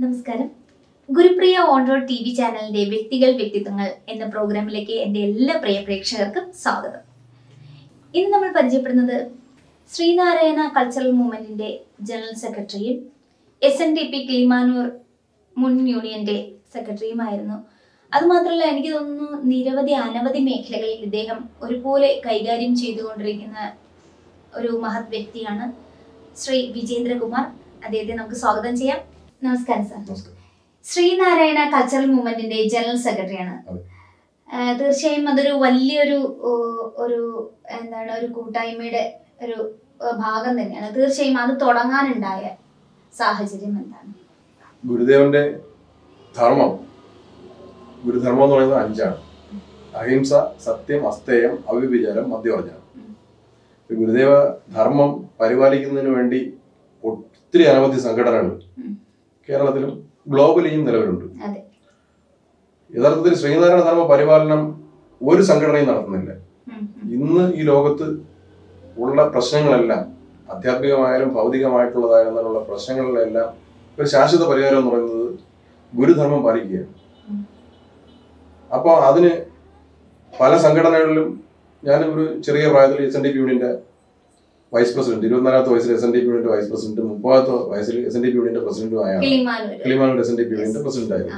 നമസ്കാരം Gurupriya on road T V ചാനലിന്റെ വ്യക്തികൾ വ്യക്തിത്വങ്ങൾ എന്ന പ്രോഗ്രാമിലേക്ക് എൻ്റെ എല്ലാ പ്രിയ പ്രേക്ഷകർക്കും സ്വാഗതം ഇന്ന് നമ്മൾ പരിചയപ്പെടുന്നത് ശ്രീനാരായണ കൾച്ചറൽ മൂവ്മെന്റിന്റെ ജനറൽ സെക്രട്ടറിയും S N D P Kilimanoor മുൻ യൂണിയന്റെ സെക്രട്ടറിയുമായിരുന്നു അതുമാത്രമല്ല എനിക്ക് തോന്നുന്നു നിരവധി അനവധി മേഖലകളിൽ ഇദ്ദേഹം ഒരുപോലെ കൈകാര്യം ചെയ്തുകൊണ്ടിരിക്കുന്ന ഒരു മഹത് വ്യക്തിയാണ് ശ്രീ വിജേന്ദ്രകുമാർ അദ്ദേഹത്തെ നമുക്ക് സ്വാഗതം ചെയ്യാം നമസ്കാരം സാർ നമസ്കാരം. ശ്രീനാരായണ കൾച്ചറൽ മൂവ്മെന്റിന്റെ ജനറൽ സെക്രട്ടറിയാണ് അതെ. ആ, തീർച്ചയായും അതൊരു വലിയൊരു ഓ, ഒരു എന്താണ് ഒരു കൂട്ടായ്മയുടെ ഒരു ആ, ഭാഗം തന്നെയാണ് തീർച്ചയായും അത് തുടങ്ങാനുണ്ടായ സാഹചര്യം എന്താണ് ഗുരുദേവന്റെ ധർമ്മം ഗുരുധർമ്മം എന്ന് പറയുന്നത് അഞ്ചാണ് അഹിംസ സത്യം അസ്തേയം അവിവിചാരം മദ്യവർജനം ഈ ഗുരുദേവ ധർമ്മം പരിപാലിക്കുന്നതിന് വേണ്ടി ഒത്തിരി അനവധി സംഘടനകൾ ഉം. കേരളത്തിലും ഗ്ലോബലിയും നിലവിലുണ്ട് അതെ യഥാർത്ഥത്തിൽ ശ്രീനാരായണ ധർമ്മ പരിപാലനം ഒരു സംഘടനയും നടത്തുന്നില്ല ഉം, ഉം. ഇന്ന് ഈ ലോകത്ത് ഉള്ള പ്രശ്നങ്ങളെല്ലാം ആധ്യാത്മികമായാലും ഭൗതികമായിട്ടുള്ളതായിരുന്നുള്ള പ്രശ്നങ്ങളിലെല്ലാം ഒരു ശാശ്വത പരിഹാരം എന്ന് പറയുന്നത് ഗുരുധർമ്മം പാലിക്കുകയാണ് ഉം. അപ്പോൾ അതിന് പല സംഘടനകളിലും ഞാൻ ഒരു ചെറിയ പ്രായത്തിൽ എസ് എൻ ഡി പി യൂണിയന്റെ വൈസ് പ്രസിഡന്റ് ഇരുപത്തിനാലാമത്തെ വയസ്സിൽ എസ് എൻ ഡി പി യൂണിയന്റെ വൈസ് പ്രസിഡന്റ് മുപ്പതാമത്തെ വയസ്സിൽ എസ് എൻ ഡി പി യൂണിയന്റെ പ്രസിഡന്റുമായാണ് Kilimanoor Kilimanoor S N D P യൂണിയന്റെ പ്രസിഡന്റ് ആ. ആയിരുന്നു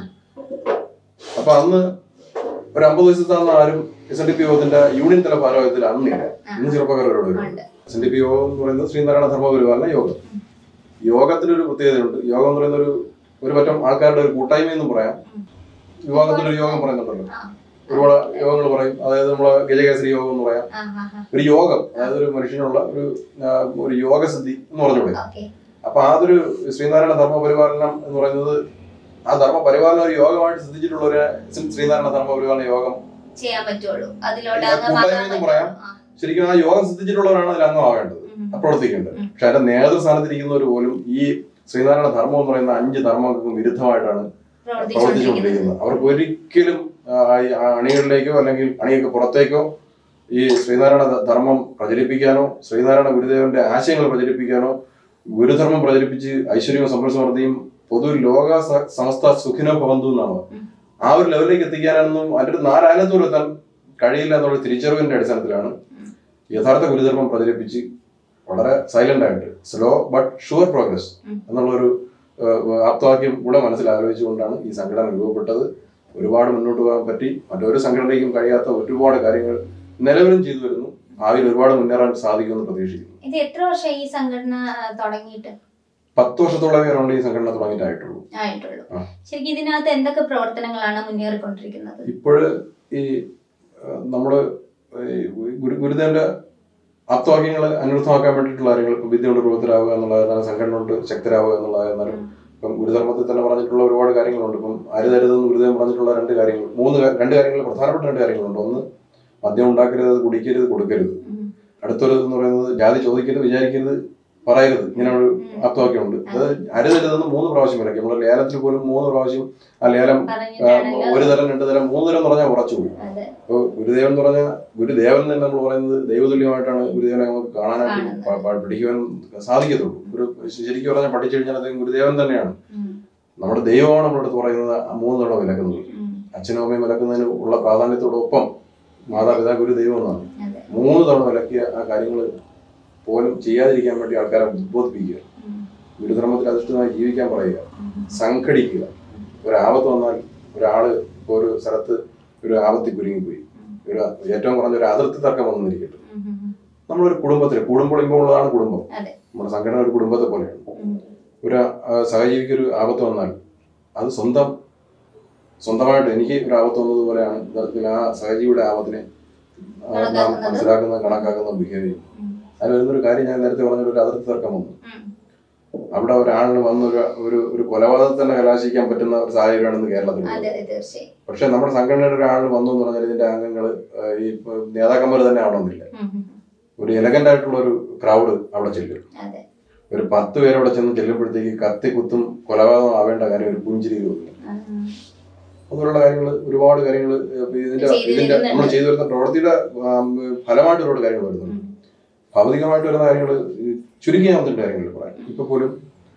അപ്പൊ അന്ന് ഒരു അമ്പത് വയസ്സിൽ താന്ന ആരും എസ് എൻ ഡി പി യോഗത്തിന്റെ യൂണിയൻ തല ഭാരവാഹിത്തിൽ അന്നില്ല ഇന്ന് ചെറുപ്പക്കാരോട് വരും ഉണ്ട് എസ് എൻ ഡി പി യോഗം എന്ന് പറയുന്നത് ശ്രീനാരായണ ധർമ്മ പരിപാലന യോഗം യോഗത്തിനൊരു പ്രത്യേകതയുണ്ട് യോഗം എന്ന് പറയുന്ന ഒരു ഒരു പറ്റം ആൾക്കാരുടെ ഒരു കൂട്ടായ്മ എന്നും പറയാം വിഭാഗത്തിലൊരു യോഗം പറയുന്നുണ്ടല്ലോ ആ. ഒരുപാട് യോഗങ്ങൾ പറയും അതായത് നമ്മളെ ഗജകേസരി യോഗം എന്ന് പറയാം ആ, ആ, ആ. ഒരു യോഗം അതായത് ഒരു മനുഷ്യനുള്ള ഒരു ആ, ഒരു യോഗസിദ്ധി എന്ന് പറഞ്ഞുകൂടെ ഓക്കേ അപ്പൊ അതൊരു ശ്രീനാരായണ ധർമ്മ പരിപാലനം എന്ന് പറയുന്നത് ആ ധർമ്മ പരിപാലനം ഒരു യോഗമായിട്ട് സിദ്ധിച്ചിട്ടുള്ള ഒരു ശ്രീനാരായണ ധർമ്മ പരിപാലന യോഗം ചെയ്യാൻ പറ്റുള്ളൂ അതിലോട്ട് ഇത് കൂട്ടായ്മ എന്നും പറയാം. ശരിക്കും ആ യോഗം സിദ്ധിച്ചിട്ടുള്ളവരാണ് അതിൽ അംഗമാകേണ്ടത് പ്രവർത്തിക്കേണ്ടത് ഉം. പക്ഷെ അതിന്റെ നേതൃസ്ഥാനത്തിരിക്കുന്നവർ പോലും ഈ ശ്രീനാരായണ ധർമ്മം എന്ന് പറയുന്ന അഞ്ച് ധർമ്മങ്ങൾക്കും വിരുദ്ധമായിട്ടാണ് പ്രവർത്തിച്ചുകൊണ്ടിരിക്കുന്നത് അവർക്ക് ഒരിക്കലും ആ, ഈ അണികളിലേക്കോ അല്ലെങ്കിൽ അണിയൊക്കെ പുറത്തേക്കോ ഈ ശ്രീനാരായണ ധ- ധർമ്മം പ്രചരിപ്പിക്കാനോ ശ്രീനാരായണ ഗുരുദേവന്റെ ആശയങ്ങൾ പ്രചരിപ്പിക്കാനോ ഗുരുധർമ്മം പ്രചരിപ്പിച്ച് ഐശ്വര്യവും സമ്പൽ സമൃദ്ധിയും പൊതു ലോക സ- സമസ്ത സുഖിനോ ഭവന്തു എന്നാണ് ഉം. ആ ഒരു ലെവലിലേക്ക് എത്തിക്കാനൊന്നും അതിന്റെ ഒരു നാരായണത്തോട് എത്താൻ കഴിയില്ല എന്നുള്ള തിരിച്ചറിവിന്റെ അടിസ്ഥാനത്തിലാണ് യഥാർത്ഥ ഗുരുധർമ്മം പ്രചരിപ്പിച്ച് വളരെ സൈലന്റ് ആയിട്ട് സ്ലോ ബട്ട് ഷുവർ പ്രോഗ്രസ് ഉം. എന്നുള്ളൊരു ഏഹ്, ആപ്തവാക്യം കൂടെ മനസ്സിൽ ആലോചിച്ചുകൊണ്ടാണ് ഈ സംഘടന രൂപപ്പെട്ടത് ഒരുപാട് മുന്നോട്ട് പോകാൻ പറ്റി മറ്റൊരു സംഘടനയ്ക്കും കഴിയാത്ത ഒരുപാട് കാര്യങ്ങൾ നിലവിലും ചെയ്തു വരുന്നു ഭാവിയിൽ ഒരുപാട് മുന്നേറാൻ സാധിക്കുമെന്ന് പ്രതീക്ഷിക്കുന്നു ഇത് എത്ര വർഷം ഈ സംഘടന ആ, തുടങ്ങിയിട്ട് പത്ത് വർഷത്തോളം അറൗണ്ട് ഈ സംഘടന തുടങ്ങിയിട്ടായിട്ടുള്ളൂ ആയിട്ടുള്ളൂ ആ. ശരിക്കും ഇതിനകത്ത് എന്തൊക്കെ പ്രവർത്തനങ്ങളാണ് മുന്നേറിക്കൊണ്ടിരിക്കുന്നത് ഇപ്പോഴ് ഈ ഏഹ്, നമ്മള് ഈ ഗുരു ഗുരുദേവന്റെ ആപ്തവാക്യങ്ങൾ അനുവൃത്തമാക്കാൻ വേണ്ടിയിട്ടുള്ള കാര്യങ്ങൾ ഇപ്പം വിദ്യ കൊണ്ട് രൂപത്തിലാവുക എന്നുള്ളതായിരുന്നാലും സംഘടന കൊണ്ട് ശക്തരാവുക എന്നുള്ളതായിരുന്നാലും ഇപ്പം ഗുരുധർമ്മത്തിൽ തന്നെ പറഞ്ഞിട്ടുള്ള ഒരുപാട് കാര്യങ്ങളുണ്ട് ഇപ്പം അരുതരുതെന്ന് ഗുരുദേവൻ പറഞ്ഞിട്ടുള്ള രണ്ട് കാര്യങ്ങൾ മൂന്ന് കാ- രണ്ട് കാര്യങ്ങൾ പ്രധാനപ്പെട്ട രണ്ട് കാര്യങ്ങളുണ്ട് ഒന്ന് മദ്യം ഉണ്ടാക്കരുത് അത് കുടിക്കരുത് കൊടുക്കരുത് ഉം. അടുത്തൊരു എന്ന് പറയുന്നത് ജാതി ചോദിക്കരുത് വിചാരിക്കരുത് പറയരുത് ഇങ്ങനെ ഒരു ഉം. ആപ്തവാക്യമുണ്ട് അത് അരുതരുതെന്ന് മൂന്ന് പ്രാവശ്യം വിലക്കി നമ്മുടെ ലേലത്തിൽ പോലും മൂന്ന് പ്രാവശ്യം ആ ലേലം ആ, പറഞ്ഞിട്ടാണല്ലോ ഒരു തരം രണ്ട് തരം മൂന്ന് തരം എന്ന് പറഞ്ഞാൽ ഉറച്ചു പോയി അതെ അപ്പോൾ ഗുരുദേവൻ എന്ന് പറഞ്ഞാൽ ഗുരുദേവൻ തന്നെ നമ്മൾ പറയുന്നത് ദൈവതുല്യമായിട്ടാണ് ഗുരുദേവനെ നമുക്ക് കാണാനായിട്ട് കാണുന്നത്. പ- പ- പഠിക്കുവാൻ സാധിക്കത്തുള്ളൂ ഒരു ശരിക്കും പറഞ്ഞാൽ പഠിച്ചു കഴിഞ്ഞാൽ അദ്ദേഹം ഗുരുദേവൻ തന്നെയാണ് ഉം. നമ്മുടെ ദൈവമാണ് നമ്മുടെ അടുത്ത് പറയുന്നത് ആ മൂന്ന് തവണ വിലക്കുന്നത് ഉം. അച്ഛനും അമ്മയും വിലക്കുന്നതിന് ഉള്ള പ്രാധാന്യത്തോടൊപ്പം മാതാപിതാ ഗുരു ദൈവം എന്നാണ് അതെ മൂന്ന് തവണ വിലക്കിയ ആ കാര്യങ്ങൾ പോലും ചെയ്യാതിരിക്കാൻ വേണ്ടി ആൾക്കാരെ ഉദ്ബോധിപ്പിക്കുക ഉം. ഗുരുധർമ്മത്തിൽ അധിഷ്ഠിതമായി ജീവിക്കാൻ പറയുക ഉം. സംഘടിക്കുക ഒരു ആപത്ത് വന്നാൽ ഒരാള് ഇപ്പൊ ഒരു സ്ഥലത്ത് ഒരു ആപത്തിൽ കുരുങ്ങിപ്പോയി ഒരു ഏറ്റവും കുറഞ്ഞ ഒരു അതിർത്തി തർക്കം വന്നിരിക്കട്ടെ ഉം. ഉം. നമ്മളൊരു കുടുംബത്തിൽ കൂടുമ്പോൾ ഇപ്പോൾ ഉള്ളതാണ് കുടുംബം അതെ നമ്മുടെ സംഘടന ഒരു കുടുംബത്തെ പോലെയാണ് ഉം. ഒരു ആ, സഹജീവിക്ക് ഒരു ആപത്ത് വന്നാൽ അത് സ്വന്തം സ്വന്തമായിട്ട് എനിക്ക് ഒരു ആപത്ത് വന്നതുപോലെയാണ് ഇത്തരത്തിൽ ആ സഹജീവിയുടെ ആപത്തിനെ ആ, നാം കണക്കാക്കുന്നത്. മനസ്സിലാക്കുന്ന കണക്കാക്കുന്ന ബിഹേവ് ചെയ്യും ഉം. അതിന് വരുന്നൊരു കാര്യം ഞാൻ നേരത്തെ പറഞ്ഞ ഒരു അതിർത്തി തർക്കം വന്നു ഉം. അവിടെ ഒരാളിന് വന്നൊരു ഒരു ഒരു കൊലപാതകത്തിൽ തന്നെ കലാശിക്കാൻ പറ്റുന്ന ഒരു സാഹചര്യമാണ് ഇന്ന് കേരളത്തിൽ അതെ അതെ തീർച്ചയായും പക്ഷെ നമ്മുടെ സംഘടനയുടെ ഒരാൾ വന്നു എന്ന് പറഞ്ഞാൽ ഇതിന്റെ അംഗങ്ങൾ ഈ ഇപ്പൊ നേതാക്കന്മാർ തന്നെ ആവണമെന്നില്ല ഉം. ഉം. ഒരു എലഗന്റ് ആയിട്ടുള്ള ഒരു ക്രൗഡ് അവിടെ ചെല്ലും അതെ ഒരു പത്ത് പേര് അവിടെ ചെന്ന് ചെല്ലുമ്പോഴത്തേക്ക് കത്തി കുത്തും കൊലപാതകം ആവേണ്ട കാര്യം ഒരു പുഞ്ചിരി തോന്നുന്നു ഉം. അതുപോലുള്ള കാര്യങ്ങൾ ഒരുപാട് കാര്യങ്ങൾ ഇതിന്റെ ചെയ്തു ഇതിന്റെ വരുന്നുണ്ട്. നമ്മൾ ചെയ്തു വരുന്ന പ്രവൃത്തിയുടെ ആം, ഫലമായിട്ട് ഒരുപാട് കാര്യങ്ങൾ വരുന്നുണ്ട് ഉം. ഭൗതികമായിട്ട് വരുന്ന കാര്യങ്ങൾ ചുരുക്കി ഞാൻ വന്നിട്ട് കാര്യങ്ങൾ പറയാം ഇപ്പൊ പോലും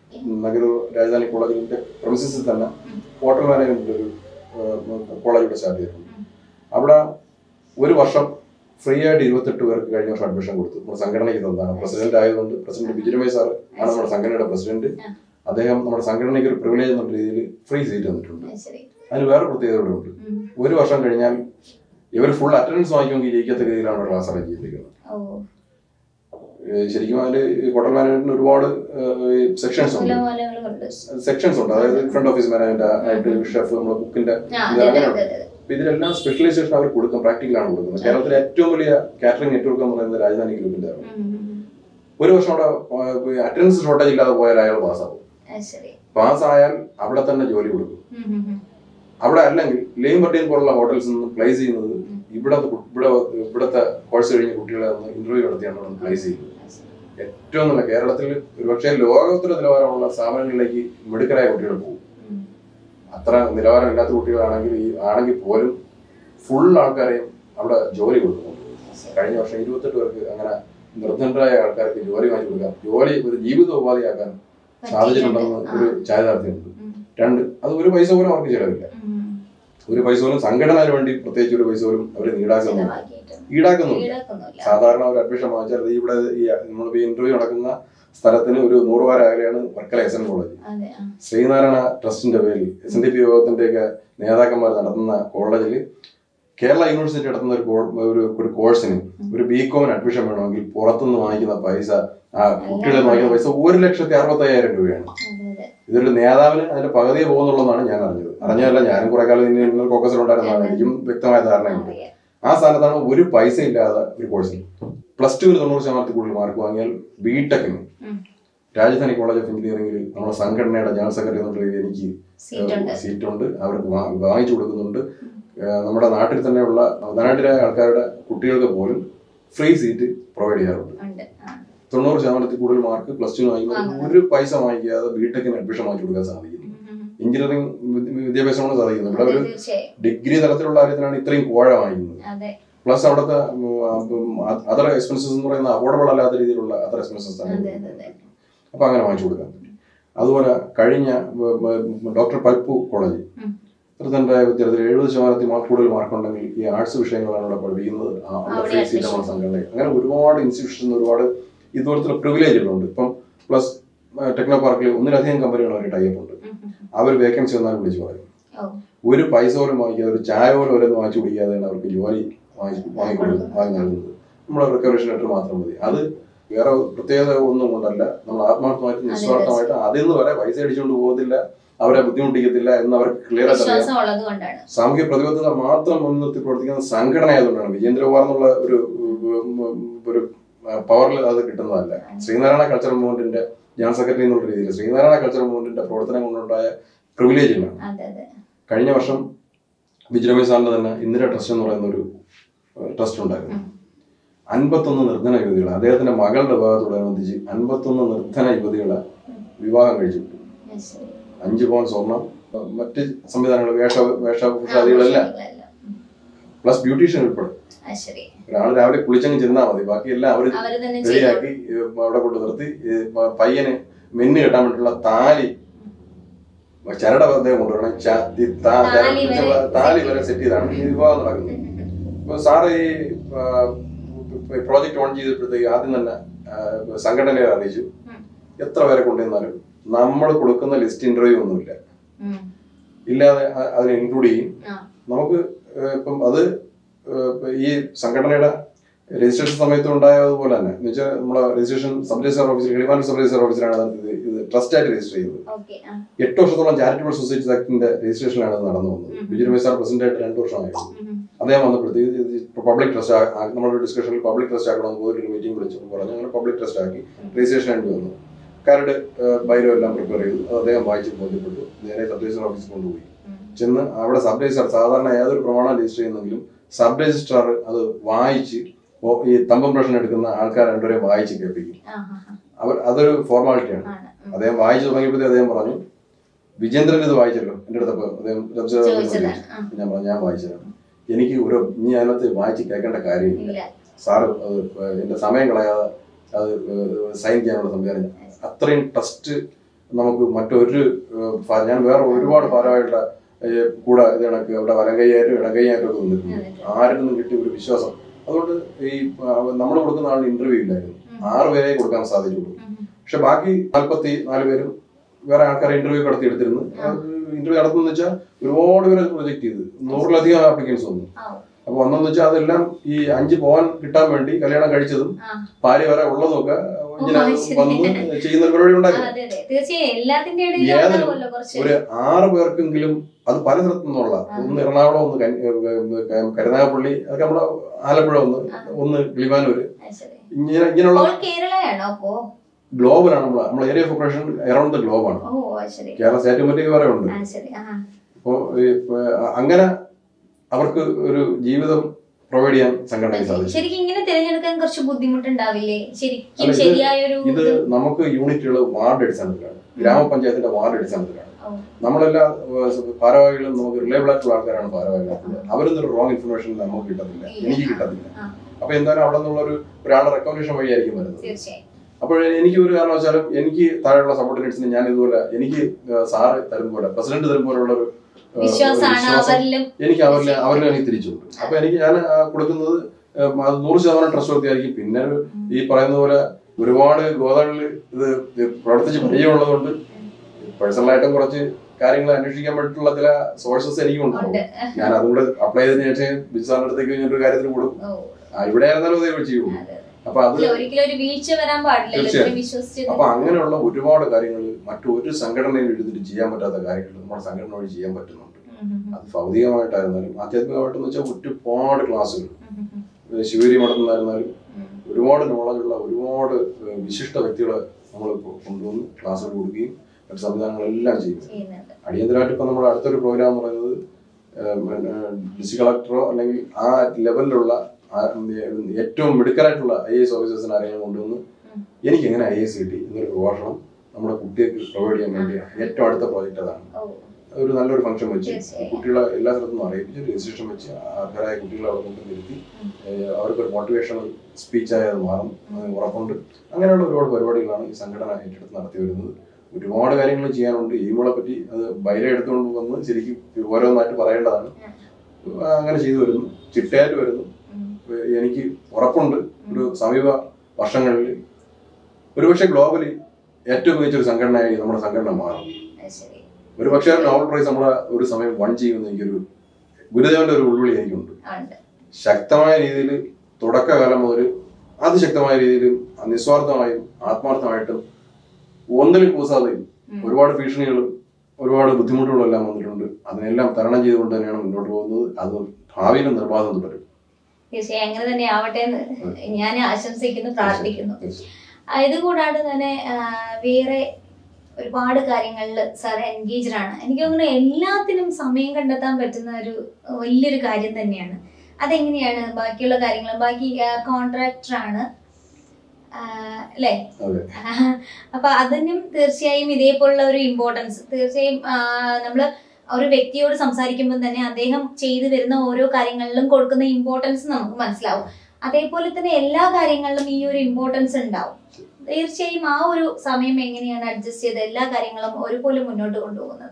നഗരൂർ രാജധാനി കോളേജിന്റെ പ്രൊമിസസിൽ തന്നെ ഹോട്ടൽ മാനേജ്മെന്റ് ഒരു കോളേജ് ഇവിടെ സ്റ്റാർട്ട് ചെയ്തിട്ടുണ്ട് അവിടെ ഒരു വർഷം ഫ്രീ ആയിട്ട് ഇരുപത്തെട്ട് പേർക്ക് കഴിഞ്ഞ വർഷം അഡ്മിഷൻ കൊടുത്തു നമ്മുടെ സംഘടനയ്ക്ക് തന്നതാണ് പ്രസിഡന്റ് ആയതുകൊണ്ട് പ്രസിഡന്റ് ബിജുരമേശ് സാർ ആണ് നമ്മുടെ സംഘടനയുടെ പ്രസിഡന്റ് ആ. അദ്ദേഹം നമ്മുടെ സംഘടനയ്ക്ക് ഒരു പ്രിവിലേജ് എന്നുള്ള രീതിയിൽ ഫ്രീ സീറ്റ് തന്നിട്ടുണ്ട് അത് ശരി അതിന് വേറെ പ്രത്യേകത കൂടെ ഉണ്ട് ഉം. ഒരു വർഷം കഴിഞ്ഞാൽ ഇവർ ഫുൾ അറ്റൻഡൻസ് വാങ്ങിക്കുമെങ്കിൽ ജയിക്കത്തക്ക രീതിയിലാണ് ക്ലാസ് അറേഞ്ച് ചെയ്തിരിക്കുന്നത് ഓ ഏഹ് ശരിക്കും അതിൽ ഹോട്ടൽ മാനേജ്മെന്റിന് ഒരുപാട് സെക്ഷൻസ് ഉണ്ട് മൂലമൂലങ്ങളുണ്ട് സെക്ഷൻസ് ഉണ്ട് അതായത് ഫ്രണ്ട് ഓഫീസ് മാനേജ്മെന്റ് ആയിട്ട് ഷെഫ് നമ്മുടെ കുക്കിന്റെ ആ അതെ അതെ അതെ അതെ അപ്പൊ ഇതിലെല്ലാം സ്പെഷ്യലൈസേഷൻ അവർ കൊടുക്കും പ്രാക്ടിക്കലാണ് കൊടുക്കുന്നത് കേരളത്തിലെ ഏറ്റവും വലിയ കാറ്ററിംഗ് നെറ്റ്വർക്ക് എന്ന് പറയുന്നത് രാജധാനി ഗ്രൂപ്പിന്റെ ആണ്. ഉം, ഉം, ഉം. ഒരു വർഷം അവിടെ അറ്റൻഡൻസ് ഷോർട്ടേജ് ഇല്ലാതെ പോയാൽ അയാൾ പാസ്സാവും അത് ശരി പാസ്സായാൽ അവിടെ തന്നെ ജോലി കൊടുക്കും ഉം, ഉം, ഉം. അവിടെ അല്ലെങ്കിൽ ലെയിം പട്ടിയൻ പോലുള്ള ഹോട്ടൽസിൽ നിന്ന് പ്ലേസ് ചെയ്യുന്നത് ഇവിടെ ഇവിടെ ഇവിടുത്തെ കോഴ്സ് കഴിഞ്ഞ കുട്ടികളെ ഒന്ന് ഇന്റർവ്യൂ നടത്തിയാണ് അവിടെ പ്ലേസ് ചെയ്യുന്നത് അത് ശരി. ഏറ്റവും നല്ല കേരളത്തിൽ ഒരുപക്ഷെ ലോകോത്തര നിലവാരമുള്ള സ്ഥാപനങ്ങളിലേക്ക് മിടുക്കരായ കുട്ടികൾ പോകും ഉം. അത്ര നിലവാരമില്ലാത്ത കുട്ടികളാണെങ്കിൽ ഈ ആണെങ്കിൽ പോലും ഫുൾ ആൾക്കാരെയും അവിടെ ജോലി കൊടുക്കുന്നുണ്ട് കഴിഞ്ഞ വർഷം ഇരുപത്തെട്ട് പേർക്ക് അങ്ങനെ നിർദ്ധനരായ ആൾക്കാർക്ക് ജോലി വാങ്ങിച്ചു കൊടുക്കാം ജോലി ഒരു ജീവിത ഉപാധിയാക്കാൻ സാധിച്ചിട്ടുണ്ടെന്ന് ഒരു ചാരിതാർത്ഥ്യമുണ്ട് ഉം, രണ്ട് അത് ഒരു പൈസ പോലും അവർക്ക് ചിലവില്ല ഉം. ഒരു പൈസ പോലും സംഘടനയ്ക്ക് വേണ്ടി പ്രത്യേകിച്ച് ഒരു പൈസ പോലും അവർ ഈടാക്കുന്നില്ല ചിലവാക്കിയിട്ടുണ്ട്. ഈടാക്കുന്നില്ല ഈടാക്കുന്നില്ല. സാധാരണ ഒരു അഡ്മിഷൻ വാങ്ങിച്ചാൽ ദേ ഇവിടെ ഈ നമ്മൾ ഈ ഇന്റർവ്യൂ നടക്കുന്ന സ്ഥലത്തിന് ഒരു നൂറ് വാര അകലെയാണ് വർക്കല എസ് എൻ കോളേജ് അതെ ആ. ശ്രീനാരായണ ട്രസ്റ്റിന്റെ പേരിൽ എസ് എൻ ഡി പി യോഗത്തിന്റെയൊക്കെ നേതാക്കന്മാർ നടത്തുന്ന കോളേജിൽ കേരള യൂണിവേഴ്സിറ്റി നടത്തുന്ന ഒരു കോ- ഒരു ഒരു കോഴ്സിന് ഒരു ബി കോമിന് അഡ്മിഷൻ വേണമെങ്കിൽ പുറത്തുനിന്ന് വാങ്ങിക്കുന്ന പൈസ ആ കുട്ടികളെ വാങ്ങിക്കുന്ന പൈസ ഒരു ലക്ഷത്തി അറുപത്തി അയ്യായിരം രൂപയാണ് അതെ അതെ ഇതൊരു നേതാവിന് അതിന്റെ പകുതിയെ പോകുന്നുള്ളതാണ് ഞാൻ അറിഞ്ഞത് അറിഞ്ഞതല്ല ഞാനും കുറെ കാലം ഇന്ത്യൻ കോക്കസിൽ ഉണ്ടായിരുന്നതാണ് എനിക്കും വ്യക്തമായ ധാരണയുണ്ട് അറിയാം. ആ സ്ഥാനത്താണ് ഒരു പൈസ ഇല്ലാതെ ഒരു കോഴ്സിൽ പ്ലസ് ടുവിന് തൊണ്ണൂറ് ശതമാനത്തിൽ കൂടുതൽ മാർക്ക് വാങ്ങിയാൽ ബി ടെക്കിന് ഉം. രാജധാനി കോളേജ് ഓഫ് എഞ്ചിനീയറിംഗിൽ നമ്മുടെ സംഘടനയുടെ ജനറൽ സെക്രട്ടറി എന്നുള്ള രീതിയിൽ എനിക്ക് സീറ്റുണ്ട്. സീറ്റുണ്ട് അവർക്ക് വാ- വാങ്ങിച്ചു കൊടുക്കുന്നുണ്ട് ഏഹ് നമ്മുടെ നാട്ടിൽ തന്നെയുള്ള നാട്ടിലെ ആൾക്കാരുടെ കുട്ടികൾക്ക് പോലും ഫ്രീ സീറ്റ് പ്രൊവൈഡ് ചെയ്യാറുണ്ട് ഉണ്ട് ആ. തൊണ്ണൂറ് ശതമാനത്തിൽ കൂടുതൽ മാർക്ക് പ്ലസ് ടു വാങ്ങിക്കുമ്പോൾ വാങ്ങുന്നത്. ഒരു പൈസ വാങ്ങിക്കാതെ ബിടെക്കിന് അഡ്മിഷൻ വാങ്ങിച്ചു കൊടുക്കാൻ സാധിക്കുന്നു ഉം, ഉം, ഉം. എഞ്ചിനീയറിംഗ് വിദ്യ- വിദ്യാഭ്യാസമാണ് സാധിക്കുന്നത് ഇവിടെ അതെ, ഒരു തീർച്ചയായും ഡിഗ്രി തലത്തിലുള്ള കാര്യത്തിനാണ് ഇത്രയും കോഴ വാങ്ങിക്കുന്നത് അതെ പ്ലസ് അവിടുത്തെ അതർ എക്സ്പെൻസസ് എന്ന് പറയുന്ന അഫോർഡബിൾ അല്ലാത്ത രീതിയിലുള്ള അതർ എക്സ്പെൻസസ് ആണ് അതെ അതെ അതെ അപ്പൊ അങ്ങനെ വാങ്ങിച്ചു കൊടുക്കാൻ പറ്റും അതുപോലെ കഴിഞ്ഞ ഡോക്ടർ പൽപ്പു കോളേജ് ഉം. ത്രിതണ്ടായ വിദ്യാർത്ഥികൾ എഴുപത് ശതമാനത്തിൽ മാർക്ക് കൂടുതൽ മാർക്കുണ്ടെങ്കിൽ ഈ ആർട്സ് വിഷയങ്ങളാണ് അവിടെ പഠിപ്പിക്കുന്നത് ആ, അവിടെ അവിടെ ഫ്രീ സീറ്റ് നമ്മുടെ സംഘടന അങ്ങനെ ഒരുപാട് ഇൻസ്റ്റിറ്റ്യൂഷൻ ഒരുപാട് ഇതുപോലത്തെ പ്രിവിലേജുകളുണ്ട് ഇപ്പം പ്ലസ് ടെക്നോ പാർക്കിൽ ഒന്നിലധികം കമ്പനികൾ അവർ ടൈപ്പ് ഉണ്ട് ഉം, ഉം, ഉം. അവർ വേക്കൻസി വന്നാലും വിളിച്ചു പറയും ഓ ഒരു പൈസ പോലും വാങ്ങിക്കാതെ ഒരു ചായ പോലും അവരൊന്നും വാങ്ങിച്ചു കുടിക്കാതെയാണ് അവർക്ക് ജോലി വാങ്ങി വാങ്ങിക്കൊടുക്കുന്നത് വാങ്ങി നൽകുന്നത് നമ്മുടെ റിക്കവറേഷൻ ലെറ്റർ മാത്രം മതി അത് വേറെ പ്രത്യേകത ഒന്നും കൊണ്ടല്ല നമ്മൾ ആത്മാർത്ഥമായിട്ട് നിസ്വാർത്ഥമായിട്ട് അതിൽ നിന്ന് വരെ പൈസ അടിച്ചുകൊണ്ട് പോകത്തില്ല അവരെ ബുദ്ധിമുട്ടിക്കത്തില്ല എന്ന് അവർക്ക് ക്ലിയർ ആയിട്ട് അറിയാം വിശ്വാസം ഉള്ളത് കൊണ്ടാണ് സാമൂഹ്യ പ്രതിബദ്ധത മാത്രം മുൻനിർത്തി പ്രവർത്തിക്കുന്ന സംഘടന ആയതുകൊണ്ടാണ് വിജേന്ദ്രകുമാർ എന്നുള്ള ഒരു ഉം, ഒരു പവറിൽ അത് കിട്ടുന്നതല്ല ശ്രീനാരായണ കൾച്ചറൽ മൂവ്മെന്റിന്റെ ജനറൽ സെക്രട്ടറി എന്നുള്ള രീതിയിൽ ശ്രീനാരായണ കൾച്ചറൽ മൂവ്മെന്റിന്റെ പ്രവർത്തനം കൊണ്ടുണ്ടായ പ്രിവിലേജുകളാണ് അതെ അതെ കഴിഞ്ഞ വർഷം വിജയരമേ സാറിന്റെ തന്നെ ഇന്ദിര ട്രസ്റ്റ് എന്ന് പറയുന്ന ഒരു ട്രസ്റ്റ് ഉണ്ടായിരുന്നു ഉം. അൻപത്തൊന്ന് നിർധന യുവതികളെ അദ്ദേഹത്തിന്റെ മകളുടെ വിവാഹത്തോടനുബന്ധിച്ച് അൻപത്തൊന്ന് നിർധന യുവതികളെ വിവാഹം കഴിച്ചു വിട്ടു അത് ശരി. അഞ്ച് പവൻ സ്വർണം മറ്റ് സംവിധാനങ്ങൾ വേഷ വേഷഭൂഷാദികളെല്ലാം ആഘോഷങ്ങളെല്ലാം. ഉം. പ്ലസ് ബ്യൂട്ടീഷ്യൻ ഉൾപ്പെടെ അത് ശരി ഒരാൾ രാവിലെ കുളിച്ചങ്ങ് ചെന്നാൽ മതി ബാക്കിയെല്ലാം അവർ അവര് തന്നെ ചെയ്തു റെഡിയാക്കി ഏഹ്, അവിടെ കൊണ്ട് നിർത്തി ഏഹ്, പ- പയ്യന് മിന്ന് കെട്ടാൻ വേണ്ടിയുള്ള താലി ചരട അദ്ദേഹം കൊണ്ടുവരണം ച- ഈ താ- താലി ചര- വരെ താലി വരെ സെറ്റ് ചെയ്താണ് ഈ വിവാഹം നടക്കുന്നത് അപ്പൊ സാറ് ഈ പ്രോജക്റ്റ് ഓൺ ചെയ്തപ്പോഴത്തേക്ക് ആദ്യം തന്നെ ആ, സംഘടനയെ അറിയിച്ചു ഉം. എത്ര പേരെ കൊണ്ടുവന്നാലും നമ്മൾ കൊടുക്കുന്ന ലിസ്റ്റ് ഇന്റർവ്യൂ ഒന്നുമില്ല ഉം. ഇല്ലാതെ അ- അതിനെ ഇൻക്ലൂഡ് ചെയ്യും ആ. നമുക്ക് ഏഹ്, ഇപ്പം അത് ഏഹ്, ഇപ്പം ഈ സംഘടനയുടെ രജിസ്ട്രേഷൻ സമയത്ത് ഉണ്ടായതുപോലെ തന്നെ എന്ന് വെച്ചാൽ നമ്മുടെ രജിസ്ട്രേഷൻ സബ് രജിസ്റ്റർ ഓഫീസിൽ കിളിമാനൂർ സബ് രജിസ്റ്റർ ഓഫീസിലാണ് അത് ഇത് ഇത് ട്രസ്റ്റ് ആയിട്ട് രജിസ്റ്റർ ചെയ്തത് ഓക്കെ ആ. എട്ട് വർഷത്തോളം ചാരിറ്റബിൾ സൊസൈറ്റീസ് ആക്ടിന്റെ രജിസ്ട്രേഷനാണ് അത് നടന്നു വന്നത് ഉം. ബിജു രമേശ് സാർ പ്രസിഡന്റ് ആയിട്ട് രണ്ട് വർഷമായിരുന്നു ഉം. അദ്ദേഹം വന്നപ്പോഴത്തേക്ക് പബ്ലിക് ട്രസ്റ്റ് നമ്മുടെ ഡിസ്കഷനിൽ പബ്ലിക് ട്രസ്റ്റ് ആക്കണമെന്ന് പോയി ഒരു മീറ്റിംഗ് വിളിച്ചപ്പോൾ പറഞ്ഞു അങ്ങനെ പബ്ലിക് ട്രസ്റ്റ് ആക്കി രജിസ്ട്രേഷൻ വേണ്ടി വന്നു കരട് ബൈലോ എല്ലാം പ്രിപ്പയർ ചെയ്തു അത് അദ്ദേഹം വായിച്ച് ബോധ്യപ്പെട്ടു നേരെ സബ് രജിസ്റ്റർ ഓഫീസിൽ കൊണ്ടുപോയി ഉം. ചെന്ന് അവിടെ സബ് രജിസ്ട്രാർ സാധാരണ ഏതൊരു പ്രമാണം രജിസ്റ്റർ ചെയ്യുന്നെങ്കിലും സബ് രജിസ്ട്രാർ അത് വായിച്ച് ഓ- ഈ തമ്പം പ്രശ്നം എടുക്കുന്ന ആൾക്കാർ രണ്ടുപേരെയും വായിച്ച് കേൾപ്പിക്കും ആ, ആ, ആ. അവർ അതൊരു ഫോർമാലിറ്റിയാണ് ആണ്. ഉം. അദ്ദേഹം വായിച്ചു തുടങ്ങിയപ്പോഴത്തേ അദ്ദേഹം പറഞ്ഞു വിജേന്ദ്രൻ ഇത് വായിച്ചല്ലോ എൻ്റെ അടുത്തപ്പോ അദ്ദേഹം രജിസ്റ്റർ ചെയ്ത് ചോദിച്ചതാണ്. ആ. ഞാൻ പറഞ്ഞു ഞാൻ വായിച്ചതാണ് എനിക്ക് ഒരു ഇനി അതിനകത്ത് വായിച്ച് കേൾക്കേണ്ട കാര്യമില്ല ഇല്ല സാറ് അത് എന്റെ സമയം കളയാതെ അത് സൈൻ ചെയ്യാനുള്ള സംവിധാനം അത്രയും ട്രസ്റ്റ് നമുക്ക് മറ്റൊരു ഏഹ്, ഫ- ഞാൻ വേറെ ഒരുപാട് ഭാരമായിട്ട് കൂടെ ഇത് കണക്ക് അവിടെ വലങ്കയ്യായിട്ടും ഇടങ്കയ്യായിട്ടും ഒക്കെ നിന്നിട്ടുണ്ട് ആരിൽ നിന്നും കിട്ടിയ ഒരു വിശ്വാസം അതുകൊണ്ട് ഈ നമ്മൾ കൊടുക്കുന്ന ആളിന് ഇന്റർവ്യൂ ഇല്ലായിരുന്നു ആറ് പേരെ കൊടുക്കാൻ സാധിച്ചുള്ളൂ പക്ഷെ ബാക്കി നാൽപ്പത്തി നാല് പേരും വേറെ ആൾക്കാരെ ഇന്റർവ്യൂ നടത്തി എടുത്തിരുന്നു ഇന്റർവ്യൂ നടത്തുന്ന വെച്ചാൽ ഒരുപാട് പേര് പ്രൊജക്ട് ചെയ്ത് നൂറിലധികം ആപ്ലിക്കൻസ് വന്നു അപ്പൊ വന്നെന്ന് വെച്ചാൽ അതെല്ലാം ഈ അഞ്ച് പോകാൻ കിട്ടാൻ വേണ്ടി കല്യാണം കഴിച്ചതും ആ. ഭാര്യ വരെ ഉള്ളതും ഒക്കെ ഇങ്ങനെ ഓ, ശരി. വന്ന് ചെയ്യുന്ന ഒരു പരിപാടി ഉണ്ടായിരുന്നു അതെ അതെ തീർച്ചയായും എല്ലാത്തിന്റെ ഇടയിൽ ഏതിനും ഉണ്ടാവുമല്ലോ കുറച്ച് ഒരു ആറ് പേർക്കെങ്കിലും അത് പല സ്ഥലത്തു നിന്നുള്ള ഒന്ന് എറണാകുളം ഒന്ന് കൻ- ഏ, ഏ, കരുനാഗപ്പള്ളി അതൊക്കെ നമ്മുടെ ആലപ്പുഴ ഒന്ന് ഒന്ന് കിളിമാനൂര് ആ, ശരി ഇങ്ങനെ ഇങ്ങനെയുള്ള ഓൾ കേരളയാണോ അപ്പോ ഗ്ലോബലാണ് നമ്മൾ നമ്മുടെ area of operation around the ഗ്ലോബാണ് ഓ ആ, ശരി കേരള സ്റ്റേറ്റ് മറ്റേ വേറെ ഉണ്ട് ആ ശരി ആ അപ്പോൾ അങ്ങനെ അവർക്ക് ഒരു ജീവിതം പ്രൊവൈഡ് ചെയ്യാൻ സംഘടനയ്ക്ക് സാധിച്ചു ശരിക്കും ഇങ്ങനെ തിരഞ്ഞെടുക്കാൻ കുറച്ച് ബുദ്ധിമുട്ടുണ്ടാവില്ലേ അല്ല, ശരിക്കും ഇത് ശരിയായൊരു ഇത് നമുക്ക് യൂണിറ്റുകൾ വാർഡ് അടിസ്ഥാനത്തിലാണ് ഗ്രാമപഞ്ചായത്തിന്റെ വാർഡ് അടിസ്ഥാനത്തിലാണ് ഓ, നമ്മളെല്ലാ ഏഹ്, ഭാരവാഹികളും നമുക്ക് റിലയബിൾ ആയിട്ടുള്ള ആൾക്കാരാണ് ഭാരവാഹികൾ അവരൊന്നും ഒരു റോങ് ഇൻഫർമേഷൻ നമുക്ക് കിട്ടത്തില്ല എനിക്ക് കിട്ടത്തില്ല ആ. അപ്പൊ എന്തായാലും അവിടെ നിന്നുള്ള ഒരു ഒരാളുടെ റെക്കമെൻഡേഷൻ വഴിയായിരിക്കും വരുന്നത് തീർച്ചയായും അപ്പോൾ എനിക്ക് ഒരു കാരണവശാലും എനിക്ക് താഴെയുള്ള സബോർഡിനേറ്റ്സിന് ഞാൻ ഇതുപോലെ എനിക്ക് ഏഹ്, സാറ് തരും പോലെ പ്രസിഡന്റ് തരും പോലുള്ള ഒരു ഏഹ്, ഒരു വിശ്വാസമാണ് വിശ്വാസം അവരിലും എനിക്ക് അവരിൽ അവരിൽ എനിക്ക് തിരിച്ചുണ്ട് അപ്പൊ എനിക്ക് ഞാൻ ആ, കൊടുക്കുന്നത് ഏഹ്, അത് നൂറ് ശതമാനം ട്രസ്റ്റ് ആയിരിക്കും പിന്നെ ഒരു ഈ പറയുന്ന പോലെ ഒരുപാട് ഗോതകളിൽ ഇത് ഇത് പ്രവർത്തിച്ച് പരിചയമുള്ളതുകൊണ്ട് പേഴ്സണലായിട്ടും കുറച്ച് കാര്യങ്ങൾ അന്വേഷിക്കാൻ വേണ്ടിയിട്ടുള്ള ചില സോഴ്സസ് എനിക്കുണ്ട് ഉണ്ട് ഞാൻ അതും കൂടെ അപ്ലൈ ചെയ്തതിനു ശേഷം ബിജുസാറിന്റെ അടുത്തേക്ക് ഞാൻ ഒരു കാര്യത്തിന് കൊടുക്കും ഓ ആ, ഇവിടെ ആയിരുന്നാലും അതേ ചെയ്യുള്ളൂ അതെ അതെ. അപ്പൊ അത് ഇല്ല, ഒരിക്കലും ഒരു വീഴ്ച വരാൻ പാടില്ല തീർച്ചയായും. എല്ലാവരും വിശ്വസിച്ച് അപ്പൊ അങ്ങനെയുള്ള ഒരുപാട് കാര്യങ്ങൾ മറ്റൊരു സംഘടനയിൽ എഴുതിട്ട് ചെയ്യാൻ പറ്റാത്ത കാര്യങ്ങൾ നമ്മുടെ സംഘടന വഴി ചെയ്യാൻ പറ്റുന്നുണ്ട് ഉം, ഉം, അത് ഭൗതികമായിട്ടായിരുന്നാലും ആധ്യാത്മികമായിട്ടെന്ന് വെച്ചാൽ ഒരുപാട് ക്ലാസ്സുകൾ ഉം, ഉം, ഉം, ശിവരി മഠത്തുനിന്നായിരുന്നാലും ഉം. ഒരുപാട് നോളജുള്ള ഒരുപാട് ഏഹ്, വിശിഷ്ട വ്യക്തികളെ നമ്മൾ കൊണ്ടുവന്ന് ക്ലാസ്സുകൾ കൊടുക്കുകയും മറ്റു സംവിധാനങ്ങളെല്ലാം ചെയ്യും ചെയ്യുന്നുണ്ട് അടിയന്തരമായിട്ട് ഇപ്പം നമ്മുടെ അടുത്തൊരു പ്രോഗ്രാം എന്ന് പറയുന്നത് ഏഹ്, പിന്നെ ഡിസ്ട്രിക്ട് കളക്ടറോ അല്ലെങ്കിൽ ആ ലെവലിലുള്ള ആ, ഉം, ഏറ്റവും മിടുക്കരായിട്ടുള്ള ഐ എസ് ഓഫീസേഴ്സിനെ ആരെങ്കിലും കൊണ്ടുവന്ന് ഉം. എനിക്ക് എങ്ങനെ ഐ എസ് കിട്ടി എന്നൊരു പ്രഭാഷണം നമ്മുടെ കുട്ടികൾക്ക് പ്രൊവൈഡ് ചെയ്യാൻ വേണ്ടി ഏറ്റവും അടുത്ത പ്രോജക്റ്റ് അതാണ് ഓ ഒരു നല്ലൊരു ഫംഗ്ഷൻ വെച്ച് തീർച്ചയായും. കുട്ടികളെ എല്ലാ സ്ഥലത്തും അറിയിപ്പിച്ച് രജിസ്ട്രേഷൻ വെച്ച് അർഹരായ കുട്ടികളെ അവിടെ കൊണ്ട് നിർത്തി ഉം. ഏഹ് അവർക്കൊരു മോട്ടിവേഷണൽ സ്പീച്ചായി അത് മാറും അതിന് ഉറപ്പുണ്ട് അങ്ങനെയുള്ള ഒരുപാട് പരിപാടികളാണ് ഈ സംഘടന ഏറ്റെടുത്ത് നടത്തി വരുന്നത് ഒരുപാട് കാര്യങ്ങൾ ചെയ്യാനുണ്ട് എയിമുകളെ പറ്റി അത് ബൈര എടുത്തുകൊണ്ട് വന്ന് ശരിക്കും ഓരോന്നായിട്ട് പറയേണ്ടതാണ് അങ്ങനെ ചെയ്തു വരുന്നു ചിട്ടയായിട്ട് വരുന്നു ഉം. എനിക്ക് ഉറപ്പുണ്ട് ഒരു സമീപ വർഷങ്ങളിൽ ഒരുപക്ഷെ ഗ്ലോബലി ഏറ്റവും മികച്ചൊരു സംഘടനയായി നമ്മുടെ സംഘടന മാറും അത് ശരി ഒരു പക്ഷേ നോബൽ പ്രൈസ് നമ്മളെ ഒരു സമയം വൺ ചെയ്യുമെന്ന് എനിക്കൊരു ഗുരുദേവന്റെ ഒരു ഉൾവിളി എനിക്കുണ്ട് ആ, ഉണ്ട് ശക്തമായ രീതിയിൽ തുടക്കകാലം മുതൽ അതിശക്തമായ രീതിയിലും നിസ്വാർത്ഥമായും ആത്മാർത്ഥമായിട്ടും ഒന്നിലും കൂസാതെയും ഉം. ഒരുപാട് ഭീഷണികളും ഒരുപാട് ബുദ്ധിമുട്ടുകളും എല്ലാം വന്നിട്ടുണ്ട് അതിനെല്ലാം തരണം ചെയ്തുകൊണ്ട് തന്നെയാണ് മുന്നോട്ട് പോകുന്നത് അത് ഭാവിയിലും നിർബാധം തുടരും തീർച്ചയായും അങ്ങനെ തന്നെ ആവട്ടെ എന്ന് ഞാൻ ആശംസിക്കുന്നു പ്രാർത്ഥിക്കുന്നു തീർച്ചയായും. ആ, ഇത് കൂടാതെ തന്നെ ആ, വേറെ ഒരുപാട് കാര്യങ്ങളിൽ സാർ എൻഗേജ്ഡ് ആണ് എനിക്ക് തോന്നുന്നു എല്ലാത്തിനും സമയം കണ്ടെത്താൻ പറ്റുന്ന ഒരു വലിയൊരു കാര്യം തന്നെയാണ് അതെങ്ങനെയാണ് ബാക്കിയുള്ള കാര്യങ്ങൾ ബാക്കി കോൺട്രാക്ടർ ആണ് ആ, അല്ലേ അതെ അപ്പൊ അതിനും തീർച്ചയായും ഇതേപോലുള്ള ഒരു ഇമ്പോർട്ടൻസ് തീർച്ചയായും ആ, നമ്മള് ഒരു വ്യക്തിയോട് സംസാരിക്കുമ്പോൾ തന്നെ അദ്ദേഹം ചെയ്തു വരുന്ന ഓരോ കാര്യങ്ങളിലും കൊടുക്കുന്ന ഇമ്പോർട്ടൻസ് നമുക്ക് മനസ്സിലാവും അതേപോലെ തന്നെ എല്ലാ കാര്യങ്ങളിലും ഈ ഒരു ഇമ്പോർട്ടൻസ് ഉണ്ടാവും തീർച്ചയായും ആ ഒരു സമയം എങ്ങനെയാണ് അഡ്ജസ്റ്റ് ചെയ്ത് എല്ലാ കാര്യങ്ങളും ഒരുപോലെ മുന്നോട്ട് കൊണ്ടുപോകുന്നത്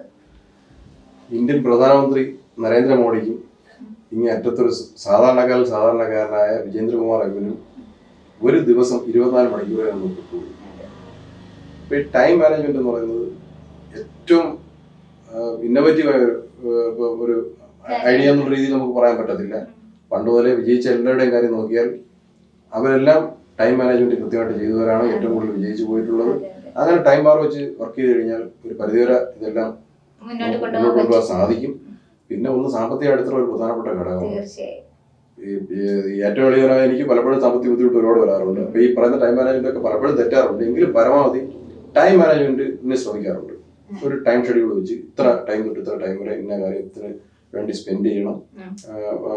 ഇന്ത്യൻ പ്രധാനമന്ത്രി നരേന്ദ്രമോദിക്കും ഇങ്ങനെ അറ്റത്തൊരു സാധാരണക്കാരിൽ സാധാരണക്കാരനായ വിജേന്ദ്രകുമാർ എമ്മിനും ഒരു ദിവസം ഇരുപത്തിനാല് മണിക്കൂറേ നമുക്ക് കിട്ടുള്ളൂ ഇപ്പൊ ഈ ടൈം മാനേജ്മെന്റ് എന്ന് പറയുന്നത് ഏറ്റവും ഇന്നോവേറ്റീവ് ആയ ഒരു, ഏഹ്, ഒരു ഐഡിയ എന്നുള്ള രീതിയിൽ നമുക്ക് പറയാൻ പറ്റത്തില്ല പണ്ട് മുതലേ വിജയിച്ച എല്ലാവരുടെയും കാര്യം നോക്കിയാൽ അവരെല്ലാം ടൈം മാനേജ്മെന്റ് കൃത്യമായിട്ട് ചെയ്തവരാണ് ഏറ്റവും കൂടുതൽ വിജയിച്ചു പോയിട്ടുള്ളത് അതെ, അതെ. അങ്ങനെ ടൈം ബാർ വെച്ച് വർക്ക് ചെയ്ത് കഴിഞ്ഞാൽ ഒരു പരിധിവരെ ഇതെല്ലാം മുന്നോട്ട് മുന്നോട്ട് കൊണ്ടുപോകാൻ കൊണ്ടുപോകാൻ പറ്റും സാധിക്കും പിന്നെ ഒന്ന് സാമ്പത്തിക അടുത്തുള്ള ഒരു പ്രധാനപ്പെട്ട ഘടകമാണ് തീർച്ചയായും ഈ ഈ ഏറ്റവും എളിയവരായ എനിക്ക് പലപ്പോഴും സാമ്പത്തിക ബുദ്ധിമുട്ട് ഒരുപാട് വരാറുണ്ട് അപ്പൊ ഈ പറയുന്ന ടൈം മാനേജ്മെന്റ് ഒക്കെ പലപ്പോഴും തെറ്റാറുണ്ട് എങ്കിലും പരമാവധി ടൈം മാനേജ്മെന്റിന് ശ്രമിക്കാറുണ്ട് ഒരു ടൈം ഷെഡ്യൂൾ വെച്ച് ഇത്ര ടൈം തൊട്ട് ഇത്ര ടൈം വരെ ഇന്ന കാര്യത്തിന് വേണ്ടി സ്പെൻഡ് ചെയ്യണം ഉം. ആ, ആ,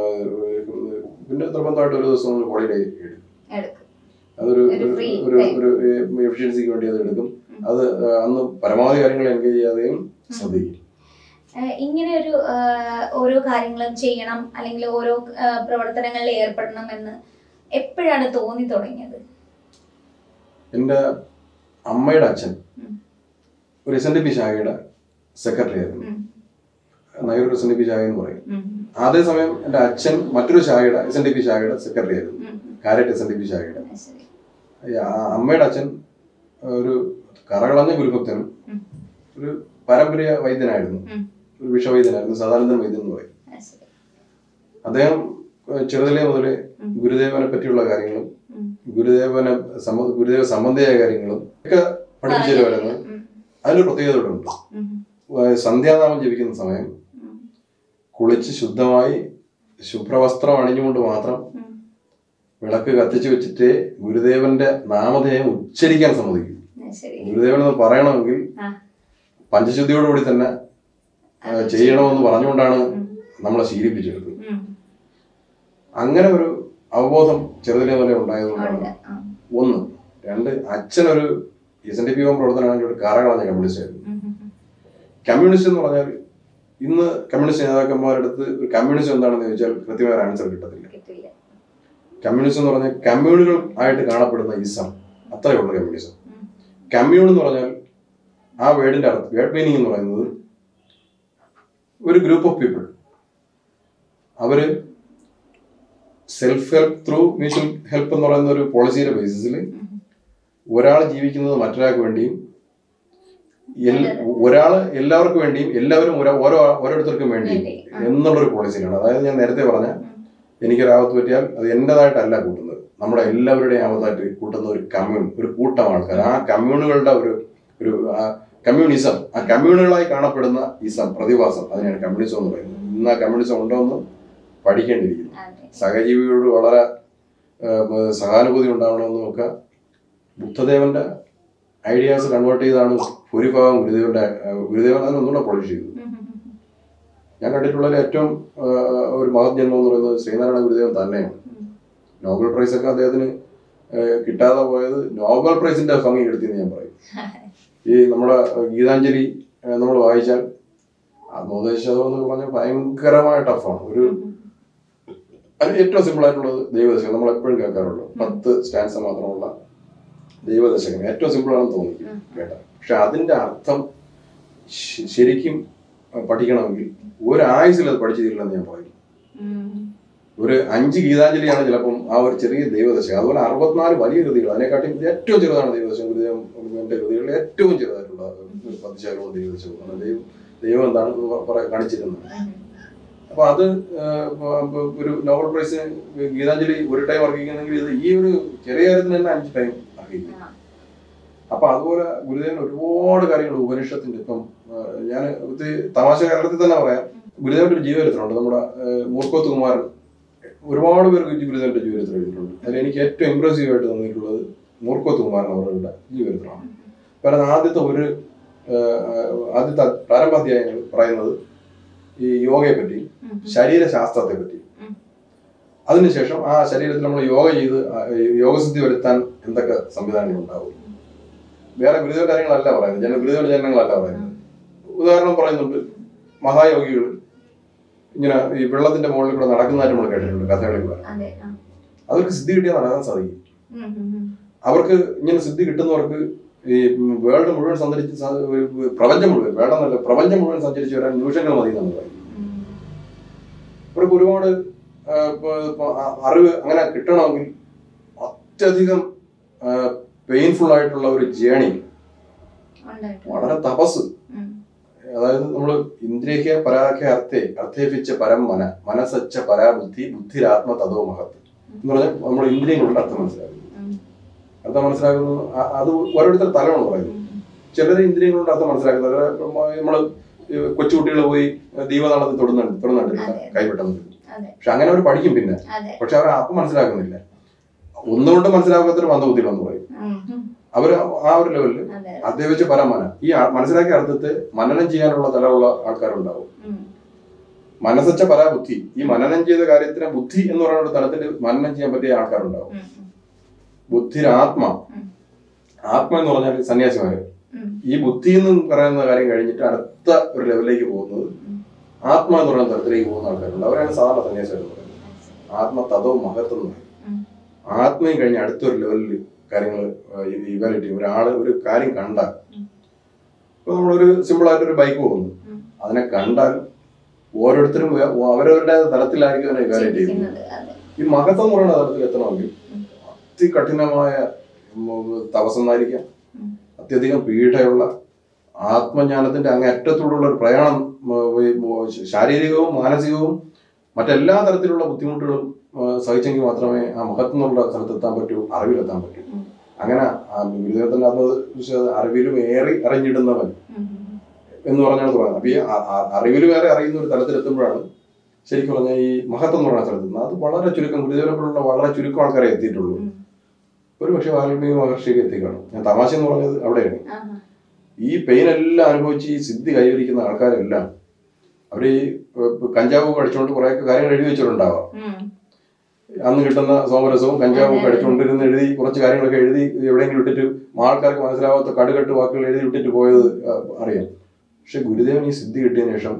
പിന്നെ നിർബന്ധമായിട്ട് ഒരു ദിവസം ഒരു ഹോളിഡേ എടുക്കും എടുക്കും അതൊരു ഒരു ഒരു- free ഒരു time. ഒരു എഫിഷ്യൻസിക്ക് വേണ്ടി അത് എടുക്കും അത് ആ, അന്ന് പരമാവധി കാര്യങ്ങൾ എൻഗേജ് ചെയ്യാതെയും ശ്രദ്ധിക്കും ഏഹ് ഇങ്ങനെ ഒരു ഏഹ് ഓരോ കാര്യങ്ങളും ചെയ്യണം അല്ലെങ്കിൽ ഓരോ ഏഹ് പ്രവർത്തനങ്ങളിൽ ഏർപ്പെടണം എന്ന് എപ്പോഴാണ് തോന്നി തുടങ്ങിയത് എൻ്റെ അമ്മയുടെ അച്ഛൻ ഉം. ഒരു എസ് എൻ ഡി പി ശാഖയുടെ സെക്രട്ടറി ആയിരുന്നു ഉം. Nagaroor S N D P ശാഖ എന്ന് പറയും ഉം. അതേസമയം എൻ്റെ അച്ഛൻ മറ്റൊരു ശാഖയുടെ എസ് എൻ ഡി പി ശാഖയുടെ സെക്രട്ടറി ആയിരുന്നു ഉം. ഉം. Karette S N D P ശാഖയുടെ അത് ശരി. ഈ ആ അമ്മയുടെ അച്ഛൻ ഒരു കറകളഞ്ഞ ഗുരുഭക്തനും ഉം. ഒരു പാരമ്പര്യ വൈദ്യനായിരുന്നു ഉം. ഒരു വിഷവൈദ്യനായിരുന്നു സദാനന്ദൻ വൈദ്യൻ എന്ന് പറയും അത് ശരി. അദ്ദേഹം ഏഹ്, ചെറുതിലേ മുതലേ ഗുരുദേവനെ പറ്റിയുള്ള കാര്യങ്ങളും ഉം. ഗുരുദേവനെ സംബ ഗുരുദേവ സംബന്ധിയായ കാര്യങ്ങളും ഒക്കെ പഠിപ്പിച്ചു തരുമായിരുന്നു ഉം. അതിനൊരു പ്രത്യേകതകളുണ്ട് ഉം. സന്ധ്യാനാമം ജപിക്കുന്ന സമയം ഉം. കുളിച്ച് ശുദ്ധമായി ശുഭ്രവസ്ത്രം അണിഞ്ഞുകൊണ്ട് മാത്രം ഉം. വിളക്ക് കത്തിച്ചു വെച്ചിട്ട് ഗുരുദേവന്റെ നാമധേയം ഉച്ചരിക്കാൻ സമ്മതിക്കും അത് ശരി. ഗുരുദേവൻ എന്ന് പറയണമെങ്കിൽ ആ. പഞ്ചശുദ്ധിയോടുകൂടി തന്നെ ആ, ചെയ്യണമെന്ന് പറഞ്ഞുകൊണ്ടാണ് നമ്മളെ ശീലിപ്പിച്ചെടുത്തത് ഉം. അങ്ങനെ ഒരു അവബോധം ചെറുതിലെ മുതലേ ഉണ്ടായതുകൊണ്ടാണ് ഉണ്ട്. ആ. ഒന്ന് രണ്ട് അച്ഛനൊരു എസ് എൻ ഡി പി പ്രവർത്തനമാണെങ്കിൽ ഒരു കറകളഞ്ഞ കമ്മ്യൂണിസ്റ്റ് ആയിരുന്നു ഉം. ഉം. ഉം. കമ്മ്യൂണിസ്റ്റ് എന്ന് പറഞ്ഞാൽ ഇന്ന് കമ്മ്യൂണിസ്റ്റ് നേതാക്കന്മാരുടെ അടുത്ത് ഒരു കമ്മ്യൂണിസ്റ്റ് എന്താണെന്ന് ചോദിച്ചാൽ കൃത്യമായ ഒരു ആൻസർ കിട്ടത്തില്ല കിട്ടില്ല. കമ്മ്യൂണിസം എന്ന് പറഞ്ഞാൽ കമ്മ്യൂണുകൾ ആയിട്ട് കാണപ്പെടുന്ന ഇസം അത്രയേ ഉള്ളൂ കമ്മ്യൂണിസം ഉം. കമ്മ്യൂൺ എന്ന് പറഞ്ഞാൽ ആ വേർഡിന്റെ അർത്ഥം വേർഡ് മീനിങ് എന്ന് പറയുന്നത് ഒരു ഗ്രൂപ്പ് ഓഫ് പീപ്പിൾ അവര് self help through mutual help എന്ന് പറയുന്ന ഒരു പോളിസിയുടെ ബേസിസിൽ ഉം. ഒരാൾ ജീവിക്കുന്നത് മറ്റൊരാൾക്ക് വേണ്ടിയും എൽ- ഒരാള് എല്ലാവർക്കും വേണ്ടിയും എല്ലാവരും ഒരാ- ഓരോ ഓരോരുത്തർക്കും വേണ്ടിയും വേണ്ടി. ആ. എന്നുള്ളൊരു പോളിസിയിലാണ് അതായത് ഞാൻ നേരത്തെ പറഞ്ഞ എനിക്കൊരു ആപത്ത് പറ്റിയാൽ അത് എന്റേതായിട്ടല്ല കൂട്ടുന്നത് നമ്മുടെ എല്ലാവരുടെയും ആപത്തായിട്ട് കൂട്ടുന്ന ഒരു കമ്മ്യൂൺ ഒരു കൂട്ടം ആൾക്കാർ ആ കമ്മ്യൂണുകളുടെ ഒരു ഒരു കമ്മ്യൂണിസം ആ കമ്മ്യൂണുകളായി കാണപ്പെടുന്ന ഇസം പ്രതിഭാസം അതിനാണ് കമ്മ്യൂണിസം എന്ന് പറയുന്നത് ഇന്ന് ആ കമ്മ്യൂണിസം ഉണ്ടോ എന്ന് പഠിക്കേണ്ടിയിരിക്കുന്നു അതെ. സഹജീവിയോട് വളരെ ഏഹ്, സഹാനുഭൂതി ഉണ്ടാവണമെന്നും ഒക്കെ ബുദ്ധദേവന്റെ ഐഡിയാസ് കൺവേർട്ട് ചെയ്താണ് ഭൂരിഭാഗം ഗുരുദേവന്റെ ഏഹ്, ഗുരുദേവൻ അതിന് ഒന്നുകൂടെ പോളിഷ് ചെയ്തു ഉം. ഉം. ഉം. ഞാൻ കണ്ടിട്ടുള്ളതിൽ ഏറ്റവും ഏഹ്, ഒരു മഹത് ജന്മം എന്ന് പറയുന്നത് ശ്രീനാരായണ ഗുരുദേവൻ തന്നെയാണ് ഉം. നോബൽ പ്രൈസ് ഒക്കെ അദ്ദേഹത്തിന് ഏഹ്, കിട്ടാതെ പോയത് നോബൽ പ്രൈസിന്റെ ഭംഗി എടുത്തിന്ന് ഞാൻ പറയും ഈ നമ്മുടെ ഗീതാഞ്ജലി നമ്മൾ വായിച്ചാൽ ആ നോദേശതം എന്ന് പറഞ്ഞാൽ ഭയങ്കരമായ ടഫാണ് ഒരു അതിൽ ഏറ്റവും സിമ്പിൾ ആയിട്ടുള്ളത് ദൈവദശകം നമ്മൾ എപ്പോഴും കേൾക്കാറുള്ളൂ പത്ത് സ്റ്റാൻസ് മാത്രമുള്ള ദൈവദശകം ഏറ്റവും സിമ്പിൾ ആണെന്ന് തോന്നി കേട്ട പക്ഷെ അതിന്റെ അർത്ഥം ശ- ശരിക്കും പഠിക്കണമെങ്കിൽ ഒരു ആയുസിൽ അത് പഠിച്ചു തീരില്ലെന്ന് ഞാൻ പറയും ഉം. ഒരു അഞ്ച് ഗീതാഞ്ജലിയാണ് ചിലപ്പം ആ ഒരു ചെറിയ ദൈവദശകം അതുപോലെ അറുപത്തിനാല് വലിയ കൃതികൾ അതിനെക്കാട്ടിയും ഏറ്റവും ചെറുതാണ് ദൈവദശകം ഗുരുദേവൻ ഗുരുദേവന്റെ കൃതികളിൽ ഏറ്റവും ചെറുതായിട്ടുള്ള ഒരു പതിശാലവും ദൈവദശകവും ദൈവം ദൈവം എന്താണെന്ന് പ- പറ- കാണിച്ചിരുന്നത് ഉം. അപ്പൊ അത് ഏഹ്, പ- പ- ഒരു നോബൽ പ്രൈസ് ഗീതാഞ്ജലി ഒരു ടൈം അർഹിക്കുന്നെങ്കിൽ ഇത് ഈ ഒരു ചെറിയ കാര്യത്തിന് തന്നെ അഞ്ച് ടൈം അർഹിക്കും ആ. അപ്പൊ അതുപോലെ ഗുരുദേവൻ ഒരുപാട് കാര്യങ്ങൾ ഉപനിഷത്തിന്റെ ഇപ്പം ഞാൻ ഒത്തിരി തമാശ കാലത്തിൽ തന്നെ പറയാം ഗുരുദേവന്റെ ഒരു ജീവചരിത്രമുണ്ട് നമ്മുടെ ഏഹ്, മൂർക്കോത്ത് കുമാരൻ ഒരുപാട് പേർക്ക് ഗുരുദേവന്റെ ജീവചരിത്രം എഴുതിയിട്ടുണ്ട് അതിൽ എനിക്ക് ഏറ്റവും ഇമ്പ്രസീവ് ആയിട്ട് തോന്നിയിട്ടുള്ളത് മൂർക്കോത്ത് കുമാരൻ അവരുടെ ജീവചരിത്രമാണ് കാരണം ആദ്യത്തെ ഒരു ഏഹ്, ആദ്യത്തെ പ്രാരംഭാധ്യായങ്ങൾ പറയുന്നത് ഈ യോഗയെ പറ്റി ഉം. ശരീരശാസ്ത്രത്തെ പറ്റി ഉം. അതിനുശേഷം ആ ശരീരത്തിൽ നമ്മൾ യോഗ ചെയ്ത് ആ യോഗസിദ്ധി വരുത്താൻ എന്തൊക്കെ സംവിധാനങ്ങൾ ഉണ്ടാവും വേറെ ഗുരുദേവ കാര്യങ്ങളല്ല പറയുന്നത് ജന ഗുരുദേവ ജനങ്ങളല്ല പറയുന്നത് ഉദാഹരണം പറയുന്നുണ്ട് മഹായോഗികൾ ഇങ്ങനെ ഈ വെള്ളത്തിന്റെ മുകളിൽ കൂടെ നടക്കുന്നതായിട്ട് നമ്മൾ കേട്ടിട്ടുണ്ട് കഥകളിൽ കൂടെ അതെ ആ. അവർക്ക് സിദ്ധി കിട്ടിയാൽ നടക്കാൻ സാധിക്കും ഉം. ഉം. ഉം. അവർക്ക് ഇങ്ങനെ സിദ്ധി കിട്ടുന്നവർക്ക് ഈ വേൾഡ് മുഴുവൻ സഞ്ചരിച്ച് സ- ഒരു പ്രപഞ്ചം മുഴുവൻ വേൾഡ് എന്നല്ല പ്രപഞ്ചം മുഴുവൻ സഞ്ചരിച്ച് വരാൻ നിമിഷങ്ങൾ മതി എന്നാണ് പറയുന്നത് ഉം. അവർക്ക് ഒരുപാട് ആ, ഇപ്പൊ- ഇപ്പൊ അ- അറിവ് അങ്ങനെ കിട്ടണമെങ്കിൽ അത്യധികം പെയിൻഫുൾ ആയിട്ടുള്ള ഒരു ജേണി ഉണ്ടായിട്ടുണ്ട്. വളരെ തപസ് ഉം. അതായത് നമ്മൾ ഇന്ദ്രിയ പരാഖ്യ അർത്ഥേ അർത്ഥേപിച്ച പരം മന മനസ്സച്ച പരാബുദ്ധി ബുദ്ധിരാത്മ തതോ മഹത്ത് എന്ന് പറഞ്ഞാൽ നമ്മൾ ഇന്ദ്രിയങ്ങളുടെ അർത്ഥം മനസ്സിലാക്കുന്നു ഉം. അർത്ഥം മനസ്സിലാക്കുന്നത് അ- അത് ഓരോരുത്തർ തലമാണ് പറയുന്നത് ഉം. ചിലർ ഇന്ദ്രിയങ്ങളുടെ അർത്ഥം മനസ്സിലാക്കുന്നത് നമ്മൾ കൊച്ചുകുട്ടികൾ പോയി ദീപനാളത്തിൽ തൊടുന്നുണ്ട് തൊടുന്നുണ്ട് അതെ. കൈവിട്ടെന്ന് അതെ പക്ഷെ അങ്ങനെ അവർ പഠിക്കും പിന്നെ അതെ പക്ഷെ അവർ അപ്പം മനസ്സിലാക്കുന്നില്ല ഒന്നുകൊണ്ട് മനസ്സിലാക്കാത്തൊരു മന്ദബുദ്ധികളെന്ന് പറയും ഉം. ഉം. അവർ ആ ഒരു ലെവലിൽ അതെ അദ്ദേഹം വെച്ച് പരമന ഈ ആ- മനസ്സിലാക്കിയ അർത്ഥത്തെ മനനം ചെയ്യാനുള്ള തലമുള്ള ആൾക്കാരുണ്ടാവും ഉം. മനസ്സച്ച പരാബുദ്ധി ഈ മനനം ചെയ്ത കാര്യത്തിനെ ബുദ്ധി എന്ന് പറയുന്ന ഒരു തലത്തിൽ മനനം ചെയ്യാൻ പറ്റിയ ആൾക്കാരുണ്ടാവും ഉം. ഉം. ബുദ്ധിരാത്മ ഉം. ആത്മ എന്ന് പറഞ്ഞാൽ സന്യാസിമാര് ഉം. ഈ ബുദ്ധി എന്ന് പറയുന്ന കാര്യം കഴിഞ്ഞിട്ട് അടുത്ത ഒരു ലെവലിലേക്ക് പോകുന്നത് ഉം. ആത്മ എന്ന് പറയുന്ന തലത്തിലേക്ക് പോകുന്ന ആൾക്കാരുണ്ട് അവരാണ് സാധാരണ സന്യാസികൾ എന്ന് പറയുന്നത് ആത്മ തതോ മഹത്വം എന്ന് പറയും ഉം. ആത്മയും കഴിഞ്ഞ് അടുത്തൊരു ലെവലിൽ കാര്യങ്ങൾ ഇവാലുവേറ്റ് ചെയ്യും ഒരാള് ഒരു കാര്യം കണ്ടാൽ ഉം. ഇപ്പൊ നമ്മളൊരു സിമ്പിൾ ആയിട്ടൊരു ബൈക്ക് പോകുന്നു ഉം. അതിനെ കണ്ടാൽ ഓരോരുത്തരും വേ- അവരവരുടെ തലത്തിലായിരിക്കും അതിനെ evaluate ചെയ്യുന്നത് ചിന്തിക്കുന്നത് അതെ ഈ മഹത്വം എന്ന് പറയുന്ന തലത്തിൽ എത്തണമെങ്കിൽ ഉം. അതികഠിനമായ ഉം, തപസ്സെന്നായിരിക്കാം ഉം. അത്യധികം പീഡയുള്ള ആത്മജ്ഞാനത്തിന്റെ അങ്ങേ അറ്റത്തോടുള്ള ഒരു പ്രയാണം ഉം, ഈ, ഉം, ശാരീരികവും മാനസികവും മറ്റെല്ലാ തരത്തിലുള്ള ബുദ്ധിമുട്ടുകളും ഉം, സഹിച്ചെങ്കിൽ മാത്രമേ ആ മഹത്വം എന്നുള്ള സ്ഥലത്തെത്താൻ പറ്റൂ അറിവിലെത്താൻ പറ്റൂ ഉം. അങ്ങനെ ആ ഗുരുദേവത്തിന്റെ ആത്മ അറിവിലും ഏറി അറിഞ്ഞിടുന്നവൻ ഉം. എന്ന് പറഞ്ഞാണ് പറയുന്നത് അപ്പൊ ഈ അ- അ- അറിവിൽ വേറെ അറിയുന്ന ഒരു തലത്തിലെത്തുമ്പോഴാണ് ശരിക്കും പറഞ്ഞാൽ ഈ മഹത്വം എന്ന് പറയുന്ന സ്ഥലത്ത് അത് വളരെ ചുരുക്കം ഗുരുദേവനെപ്പോലുള്ള വളരെ ചുരുക്കം ആൾക്കാരെ എത്തിയിട്ടുള്ളൂ ഉം. ഒരു പക്ഷെ വാൽമീകി മഹർഷിക്ക് എത്തിക്കാണും ഞാൻ തമാശ എന്ന് പറഞ്ഞത് അവിടെയാണ് ആഹാ. ഈ പെയിൻ എല്ലാം അനുഭവിച്ച് ഈ സിദ്ധി കൈവരിക്കുന്ന ആൾക്കാരെല്ലാം അവർ ഈ ഏർ, കഞ്ചാവ് കഴിച്ചുകൊണ്ട് കുറെ കാര്യങ്ങൾ എഴുതി വെച്ചിട്ടുണ്ടാവാം ഉം. അന്ന് കിട്ടുന്ന സോമരസവും കഞ്ചാവും കഴിച്ചുകൊണ്ടിരുന്ന് എഴുതി കുറച്ച് കാര്യങ്ങളൊക്കെ എഴുതി എവിടെയെങ്കിലും ഇട്ടിട്ട് ആൾക്കാർക്ക് മനസ്സിലാവാത്ത കടുകെട്ട് വാക്കുകൾ എഴുതി വിട്ടിട്ട് പോയത് ആ, അറിയാം പക്ഷെ ഗുരുദേവൻ ഈ സിദ്ധി കിട്ടിയതിനു ശേഷം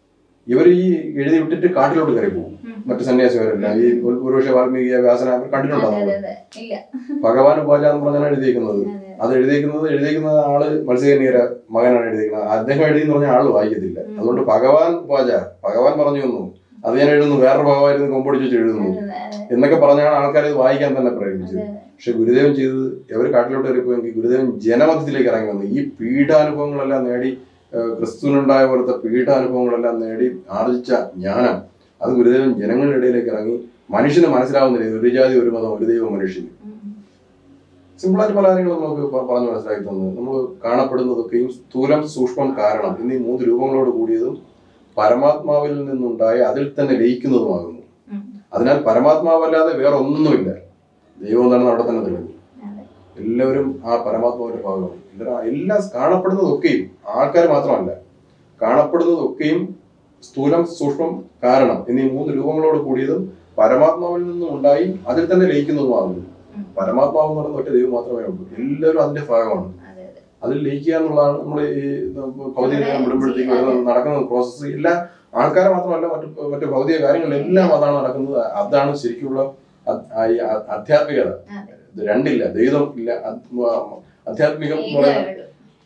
ഇവർ ഈ എഴുതി വിട്ടിട്ട് കാട്ടിലോട്ട് കയറി പോകും ഉം. മറ്റു സന്യാസിമാരെല്ലാം ഈ ഒരു- ഒരുപക്ഷെ വാൽമീകി വ്യാസന അവർ കണ്ടിട്ടുണ്ടോ അതെ നമ്മള്? അതെ അതെ ഇല്ല ഭഗവാൻ ഉപാച എന്ന് പറഞ്ഞാണ് എഴുതിയിരിക്കുന്നത് അതെ അത് എഴുതിയിരിക്കുന്നത് എഴുതിയിരിക്കുന്ന ആള് മത്സ്യകന്യര മകനാണ് എഴുതിയിരിക്കുന്നത് അദ്ദേഹം എഴുതി എന്ന് പറഞ്ഞ ആള് വായിക്കത്തില്ല ഉം. അതുകൊണ്ട് ഭഗവാൻ ഉപാച ഭഗവാൻ പറഞ്ഞു തന്നു അത് ഞാൻ എഴുതുന്നു വേറൊരു ഭഗവാൻ ഇരുന്ന് കൊമ്പടിച്ച് വെച്ച് എഴുതുന്നു അതെ അതെ എന്നൊക്കെ പറഞ്ഞാണ് ആൾക്കാർ ഇത് വായിക്കാൻ തന്നെ പ്രേരിപ്പിച്ചത് അതെ പക്ഷെ ഗുരുദേവൻ ചെയ്തത് എവർ കാട്ടിലോട്ട് കയറിപ്പോയെങ്കിൽ ഗുരുദേവൻ ജനമധ്യത്തിലേക്ക് ഇറങ്ങി വന്നു ഈ പീഡാനുഭവങ്ങളെല്ലാം നേടി ഏഹ് ക്രിസ്തുവിനുണ്ടായ പോലത്തെ പീഡാനുഭവങ്ങളെല്ലാം നേടി ആർജിച്ച ജ്ഞാനം അത് ഗുരുദേവൻ ജനങ്ങളുടെ ഇടയിലേക്ക് ഇറങ്ങി മനുഷ്യന് മനസ്സിലാവുന്ന രീതി ഒരു ജാതി ഒരു മതം ഒരു ദൈവം മനുഷ്യൻ ഉം. സിമ്പിളായിട്ട് പല കാര്യങ്ങളും നമുക്ക് പ- പറഞ്ഞു മനസ്സിലാക്കി തന്നത് നമ്മൾ കാണപ്പെടുന്നതൊക്കെയും സ്ഥൂലം സൂക്ഷ്മം കാരണം എന്നീ മൂന്ന് രൂപങ്ങളോട് കൂടിയതും പരമാത്മാവിൽ നിന്നുണ്ടായ അതിൽ തന്നെ ലയിക്കുന്നതുമാകുന്നു ഉം. അതിനാൽ പരമാത്മാവല്ലാതെ വേറെ ഒന്നുമില്ല ദൈവം എന്താണെന്ന് അവിടെ തന്നെ തെളിഞ്ഞു അതെ എല്ലാവരും ആ പരമാത്മാവിന്റെ ഭാഗമാണ് എല്ലാ- എല്ലാം കാണപ്പെടുന്നതൊക്കെയും ആൾക്കാർ മാത്രമല്ല കാണപ്പെടുന്നതൊക്കെയും സ്ഥൂലം സൂക്ഷ്മം കാരണം എന്നീ മൂന്ന് രൂപങ്ങളോട് കൂടിയതും പരമാത്മാവിൽ നിന്നും ഉണ്ടായി അതിൽ തന്നെ ലയിക്കുന്നതുമാകുന്നു ഉം. പരമാത്മാവ് എന്ന് പറയുന്ന ഒറ്റ ദൈവം മാത്രമേ ഉള്ളൂ എല്ലാവരും അതിന്റെ ഭാഗമാണ് അതെ അതെ അതിൽ ലയിക്കുക എന്നുള്ളതാണ് നമ്മൾ ഈ ഭൗതിക വിടുമ്പോഴത്തേക്ക് വരുന്ന നടക്കുന്ന പ്രോസസ്സ് എല്ലാ ആൾക്കാരെ മാത്രമല്ല മറ്റു മറ്റു ഭൗതിക കാര്യങ്ങളിലെല്ലാം അതാണ് നടക്കുന്നത് അതാണ് ശരിക്കുള്ള അ- ആ ഈ അ- ആധ്യാത്മികത അതെ ഇത് രണ്ടില്ല ദൈവം ഇല്ല അത് ആധ്യാത്മികം എന്ന് ഏകമേ പറയുന്നത് ഉള്ളൂ.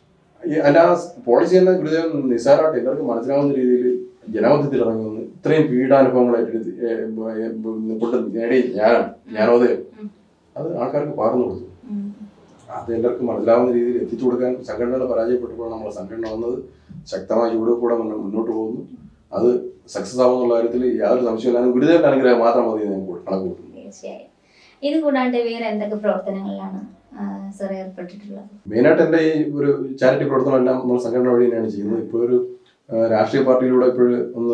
ഈ അതിന്റെ ആ പോളിസി തന്നെ ഗുരുദേവൻ നിസ്സാരമായിട്ട് എല്ലാവർക്കും മനസ്സിലാവുന്ന രീതിയിൽ ജനമധ്യത്തിൽ ഇറങ്ങി വന്ന് ഇത്രയും പീഡാനുഭവങ്ങളായിട്ട് ഇത് ഏ, ഏ, കൊണ്ട് നേടി ജ്ഞാനം ജ്ഞാനോദയം ഉം. അത് ആൾക്കാർക്ക് പകർന്നു കൊടുത്തു ഉം. അത് എല്ലാവർക്കും മനസ്സിലാവുന്ന രീതിയിൽ എത്തിച്ചു കൊടുക്കാൻ സംഘടനകൾ പരാജയപ്പെട്ടപ്പോൾ നമ്മുടെ സംഘടന വന്നത് ശക്തമായ ചൂടുകൂടെ മുന്നോ- മുന്നോട്ട് പോകുന്നു അത് സക്സസ് ആവുന്നുള്ള കാര്യത്തിൽ യാതൊരു സംശയമില്ല ഗുരുദേവന്റെ അനുഗ്രഹം മാത്രം മതി ഞാൻ കണക്ക് കൂട്ടുന്നു തീർച്ചയായും ഇത് കൂടാണ്ട് വേറെ എന്തൊക്കെ പ്രവർത്തനങ്ങളിലാണ് സാർ ഏർപ്പെട്ടിട്ടുള്ളത് മെയിനായിട്ട് എൻ്റെ ഈ ഒരു ചാരിറ്റി പ്രവർത്തനം എല്ലാം നമ്മൾ സംഘടന വഴി തന്നെയാണ് ചെയ്യുന്നത് ഇപ്പോൾ ഒരു ആ, രാഷ്ട്രീയ പാർട്ടിയിലൂടെ ഇപ്പോൾ ഒന്ന്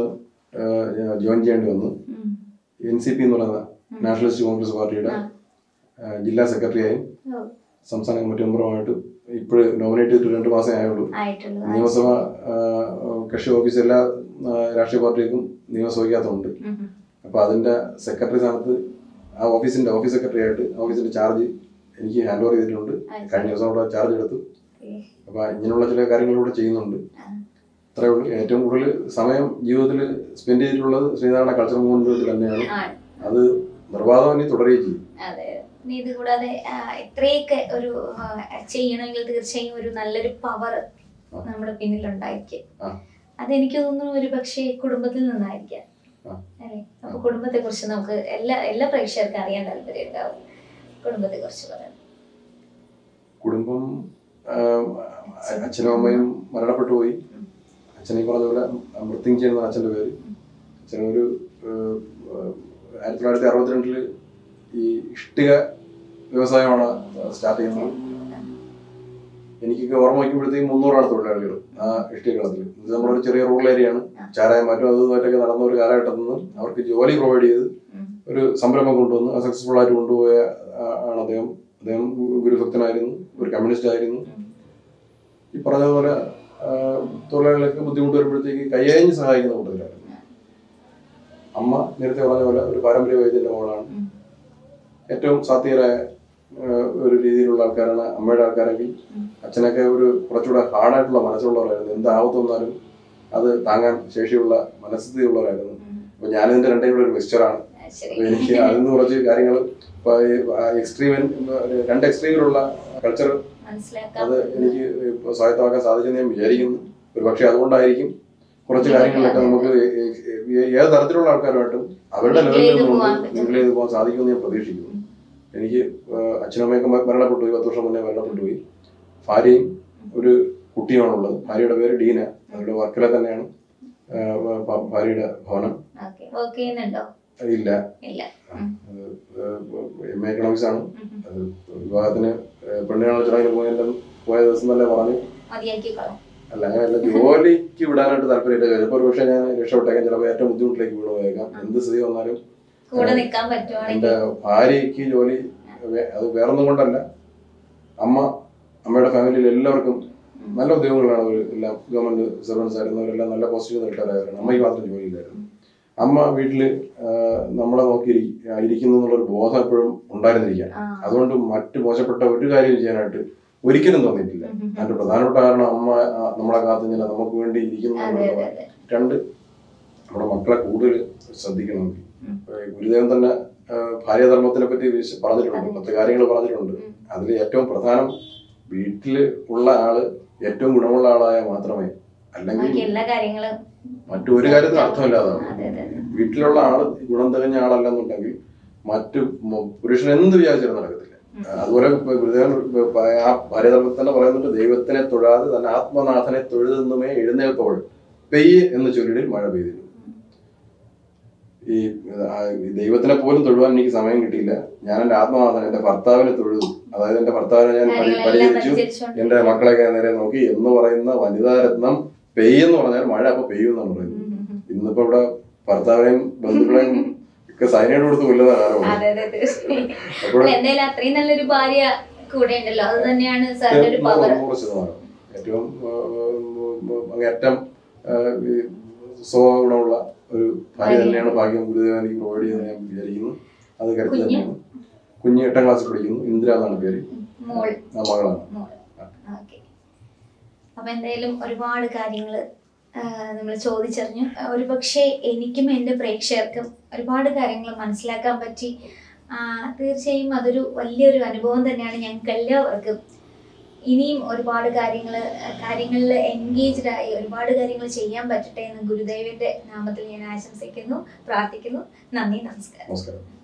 ജോയിൻ ചെയ്യേണ്ടി വന്നു ഉം. എൻ സി പി എന്ന് പറയുന്ന നാഷണലിസ്റ്റ് കോൺഗ്രസ് പാർട്ടിയുടെ ആ. ആ, ജില്ലാ സെക്രട്ടറിയായും ഓ, സംസ്ഥാന കമ്മിറ്റി മെമ്പറുമായിട്ട് ഇപ്പോൾ നോമിനേറ്റ് ചെയ്തിട്ട് രണ്ട് മാസമേ ആയുള്ളൂ ആയിട്ടുള്ളത് നിയമസഭ ആ, കക്ഷി ഓഫീസ് എല്ലാ ആ, രാഷ്ട്രീയ പാർട്ടികൾക്കും നിയമസഭയ്ക്കകത്തുണ്ട് ഉം, ഉം. അപ്പോൾ അതിൻ്റെ സെക്രട്ടറി സ്ഥാനത്ത് ആ ഓഫീസിൻ്റെ ഓഫീസ് സെക്രട്ടറി ആയിട്ട് ഓഫീസിൻ്റെ ചാർജ് എനിക്ക് ഹാൻഡ് ഓവർ ചെയ്തിട്ടുണ്ട് അത് കഴിഞ്ഞ ദിവസം അവിടെ ചാർജ് എടുത്തു ഓക്കേ. അപ്പോൾ ഇങ്ങനെയുള്ള ചില കാര്യങ്ങളിലൂടെ ചെയ്യുന്നുണ്ട് ആ. അത്രേ ഉള്ളൂ ഏറ്റവും കൂടുതൽ സമയം ജീവിതത്തിൽ സ്പെൻഡ് ചെയ്തിട്ടുള്ളത് ശ്രീനാരായണ കൾച്ചർ മൂവ്മെൻറ്റ് തന്നെയാണ് ആണ്. അത് നിർബാധം ഇനി തുടരുകയും ചെയ്യും അതെ ഇനി ഇത് കൂടാതെ ആ, ഇത്രയൊക്കെ ഒരു ആ, ചെയ്യണമെങ്കിൽ തീർച്ചയായും ഒരു നല്ലൊരു പവർ ആ. നമ്മുടെ പിന്നിലുണ്ടായിരിക്കും ആ. അതെനിക്ക് തോന്നുന്നു ഒരു പക്ഷേ കുടുംബത്തിൽ നിന്നായിരിക്കാം ആ. അല്ലേ അപ്പൊ കുടുംബത്തെ കുറിച്ച് നമുക്ക് എല്ലാ എല്ലാ പ്രേക്ഷകർക്കും അറിയാൻ താല്പര്യം ഉണ്ടാവും കുടുംബത്തെ കുറിച്ച് പറയാം കുടുംബം ആ, അച്ഛനും അമ്മയും മരണപ്പെട്ടു പോയി അച്ഛനെ പറഞ്ഞ പോലെ മൃത്യുങ് ചെയ്യുന്ന അച്ഛൻ്റെ പേര് അച്ഛനൊരു ഏഹ്, ഏഹ്, ആയിരത്തി തൊള്ളായിരത്തി അറുപത്തിരണ്ടില് ഈ ഇഷ്ടിക വ്യവസായമാണ് സ്റ്റാർട്ട് ചെയ്യുന്നത് എനിക്കൊക്കെ ഓർമ്മ വയ്ക്കുമ്പോഴത്തേക്കും മുന്നൂറാണ് തൊഴിലാളികൾ ആ ഇഷ്ടിക കളത്തിൽ ഇത് നമ്മളൊരു ചെറിയ റൂറൽ ഏരിയയാണ് ചാരായം മാറ്റും അതുമായിട്ടൊക്കെ നടന്ന ഒരു കാലഘട്ടത്തിൽ നിന്ന് അവർക്ക് ജോലി പ്രൊവൈഡ് ചെയ്ത് ഉം. ഒരു സംരംഭം കൊണ്ടുവന്ന് അത് സക്സസ്ഫുൾ ആയിട്ട് കൊണ്ടുപോയ ആ- ആണ് അദ്ദേഹം അദ്ദേഹം ഗു- ഗുരുഭക്തനായിരുന്നു ഒരു കമ്മ്യൂണിസ്റ്റ് ആയിരുന്നു ഉം. ഈ പറഞ്ഞതുപോലെ ആ, തൊഴിലാളികൾക്ക് ബുദ്ധിമുട്ട് വരുമ്പോഴത്തേക്ക് കൈയഞ്ഞ് സഹായിക്കുന്ന കൂട്ടത്തിലായിരുന്നു അമ്മ നേരത്തെ പറഞ്ഞ പോലെ ഒരു പാരമ്പര്യ വൈദ്യന്റെ മകളാണ് ഉം. ഏറ്റവും സാധ്യരായ ഒരു രീതിയിലുള്ള ആൾക്കാരാണ് അമ്മയുടെ ആൾക്കാരെങ്കിൽ ഉം. അച്ഛനൊക്കെ ഒരു കുറച്ചുകൂടെ ഹാർഡായിട്ടുള്ള മനസ്സുള്ളവരായിരുന്നു എന്ത് ആപത്ത് വന്നാലും അത് താങ്ങാൻ ശേഷിയുള്ള മനസ്ഥിതിയുള്ളവരായിരുന്നു ഉം. അപ്പൊ ഞാനിതിന്റെ രണ്ടേ കൂടെ ഒരു മിക്സ്ചറാണ് ആ, ശരി അപ്പൊ എനിക്ക് അതിൽ നിന്ന് കുറച്ച് കാര്യങ്ങൾ എക്സ്ട്രീം രണ്ട് എക്സ്ട്രീമിലുള്ള കൾച്ചർ മനസ്സിലാക്കാം അത് എനിക്ക് ഇപ്പൊ സ്വായത്തമാക്കാൻ സാധിച്ചെന്ന് ഞാൻ വിചാരിക്കുന്നു ഒരു പക്ഷെ അതുകൊണ്ടായിരിക്കും കുറച്ച് കാര്യങ്ങളിലൊക്കെ നമുക്ക് ഏ- ഏ- ഏ- ഏത് തരത്തിലുള്ള ആൾക്കാരുമായിട്ടും അവരുടെ Mingle ലെവലിൽ ചെയ്ത് പോകാൻ നിന്നുകൊണ്ട് പറ്റും. മിങ്കിൾ ചെയ്ത് പോകാൻ സാധിക്കുമെന്ന് ഞാൻ പ്രതീക്ഷിക്കുന്നു എനിക്ക് ആ, അച്ഛനമ്മയൊക്കെ മ- മരണപ്പെട്ടു പോയി പത്ത് വർഷം മുന്നേ മരണപ്പെട്ടു പോയി ഭാര്യയും ഒരു കുട്ടിയുമാണുള്ളത് ഭാര്യയുടെ പേര് ഡീന അവരുടെ വർക്കല തന്നെയാണ് ആ, ഭ- ഭാര്യയുടെ ഭവനം ഓക്കെ വർക്ക് ചെയ്യുന്നുണ്ടോ ഇല്ല ഇല്ല ഉം. എം എ എക്കണോമിക്സ് ആണ് ഉം ഉം. അത് വിവാഹത്തിന് പെണ്ണുകാണൽ ചടങ്ങിന് പോയതിന്റെ പോയ ദിവസം തന്നെ പറഞ്ഞു മതിയാക്കിക്കോളാം അല്ല അങ്ങനെയല്ല ജോലിക്ക് വിടാനായിട്ട് താല്പര്യമില്ല ചിലപ്പോൾ ഒരു പക്ഷേ ഞാൻ രക്ഷപ്പെട്ടേക്കാം ചിലപ്പോൾ ഏറ്റവും ബുദ്ധിമുട്ടിലേക്ക് വീണ് പോയേക്കാം എന്ത് സ്ഥിതി വന്നാലും കൂടെ ഏഹ്, നിൽക്കാൻ എന്റെ പറ്റുവാണെങ്കിൽ ഭാര്യയ്ക്ക് ജോലി വേ- അത് വേറൊന്നും കൊണ്ടല്ല അമ്മ അമ്മയുടെ ഫാമിലിയിൽ എല്ലാവർക്കും നല്ല ഉദ്യോഗങ്ങളാണ് അവർ എല്ലാം ഗവൺമെന്റ് സർവൻസ് ആയിരുന്നവരെല്ലാം നല്ല പോസിറ്റീവ് റിട്ടയറായവരാണ് അമ്മയ്ക്ക് മാത്രം ജോലിയില്ലായിരുന്നു അമ്മ വീട്ടില് ആഹ്, നമ്മളെ നോക്കി ഇരി- ഇരിക്കുന്നു എന്നുള്ളൊരു ബോധം എപ്പോഴും ഉണ്ടായിരുന്നിരിക്കാം ആ. അതുകൊണ്ട് മറ്റ് മോശപ്പെട്ട ഒരു കാര്യം ചെയ്യാനായിട്ട് ഒരിക്കലും തോന്നിയിട്ടില്ല ഉം ഉം ഉം. അതിന്റെ പ്രധാനപ്പെട്ട കാരണം അമ്മ ആ, നമ്മളെ കാത്തുന്നില്ല നമുക്ക് വേണ്ടി ഇരിക്കുന്നു അതെ അതെ എന്നുള്ളതാണ്. അതെ രണ്ട് നമ്മുടെ മക്കളെ കൂടുതൽ ശ്രദ്ധിക്കണം ഉം. ഏഹ് ഗുരുദേവൻ തന്നെ ഏഹ് ഭാര്യാധർമ്മത്തിനെ പറ്റി വിശ- പറഞ്ഞിട്ടുണ്ട് പറഞ്ഞിട്ടുണ്ട്. പത്ത് കാര്യങ്ങൾ പറഞ്ഞിട്ടുണ്ട് ഉം. അതിൽ ഏറ്റവും പ്രധാനം വീട്ടിൽ ഉള്ള ആള് ഏറ്റവും ഗുണമുള്ള ആളായ മാത്രമേ അല്ലെങ്കിൽ ബാക്കി എല്ലാ കാര്യങ്ങളും മറ്റൊരു കാര്യത്തിനും അർത്ഥമില്ലാതാവും അതെ അതെ അതെ വീട്ടിലുള്ള ആള് ഗുണം തികഞ്ഞ ആളല്ലെന്നുണ്ടെങ്കിൽ മറ്റു മ- പുരുഷൻ എന്ത് വിചാരിച്ചാലും നടക്കത്തില്ല അതുപോലെ ഇപ്പൊ ഗുരുദേവൻ ആ ഭാര്യധർമ്മത്തിൽ തന്നെ പറയുന്നുണ്ട് ദൈവത്തിനെ തൊഴാതെ തന്നെ ആത്മനാഥനെ തൊഴുതെന്നുമേ എഴുന്നേൽപ്പോൾ പെയ്യ് എന്ന് ചൊല്ലിടിൽ മഴ പെയ്തിരുന്നു ഈ ആ, ഈ ദൈവത്തിനെ പോലും തൊഴുവാൻ എനിക്ക് സമയം കിട്ടിയില്ല ഞാൻ എന്റെ ആത്മനാഥൻ എന്റെ ഭർത്താവിനെ തൊഴുതു അതായത് എന്റെ ഭർത്താവിനെ ഞാൻ പരി- കാര്യങ്ങളെല്ലാം പരിചരിച്ചു പരിചരിച്ചുകൊണ്ട് എന്റെ മക്കളെയൊക്കെ നേരെ നോക്കി എന്ന് പറയുന്ന വനിതാരത്നം പെയ്യെന്ന് പറഞ്ഞാൽ മഴ അപ്പൊ പെയ്യുമെന്നാണ് പറയുന്നത് ഉം ഉം ഉം. ഇന്നിപ്പോ ഇവിടെ ഭർത്താവിനെയും ബന്ധുക്കളെയും ഒക്കെ സൈനൈഡ് കൊടുത്ത് കൊല്ലുന്ന കാലമാണ് അതെ അതെ തീർച്ചയായും അപ്പോൾ അല്ല, എന്തായാലും അത്രയും നല്ലൊരു ഭാര്യ കൂടെ ഉണ്ടല്ലോ അത് തന്നെയാണ് സാറിന്റെ ഒരു പവർ നൂറ് ശതമാനം ഏറ്റവും ആ, അങ്ങേറ്റം ആ, ഈ സ്വഭാവ ഗുണമുള്ള ഒരു ഭാര്യ തന്നെയാണ് ഭാഗ്യം ഗുരുദേവൻ എനിക്ക് പ്രൊവൈഡ് ചെയ്യുന്നത് ഞാൻ വിചാരിക്കുന്നു അത് കരുത്ത് കുഞ്ഞ്? തന്നെയാണ് കുഞ്ഞ് എട്ടാം ക്ലാസ്സിൽ പഠിക്കുന്നു ഇന്ദിര എന്നാണ് പേര് മോൾ ആ മകളാണ് മോൾ ഓക്കെ അപ്പൊ എന്തായാലും ഒരുപാട് കാര്യങ്ങൾ നമ്മൾ ചോദിച്ചറിഞ്ഞു ഒരു പക്ഷേ എനിക്കും എൻ്റെ പ്രേക്ഷകർക്കും ഒരുപാട് കാര്യങ്ങൾ മനസ്സിലാക്കാൻ പറ്റി ആ, തീർച്ചയായും അതൊരു വലിയൊരു അനുഭവം തന്നെയാണ് ഞങ്ങൾക്ക് എല്ലാവർക്കും ഇനിയും ഒരുപാട് കാര്യങ്ങൾ കാര്യങ്ങളിൽ എൻഗേജ്ഡ് ആയി ഒരുപാട് കാര്യങ്ങൾ ചെയ്യാൻ പറ്റട്ടെ എന്ന് ഗുരുദേവന്റെ നാമത്തിൽ ഞാൻ ആശംസിക്കുന്നു പ്രാർത്ഥിക്കുന്നു നന്ദി നമസ്കാരം നമസ്കാരം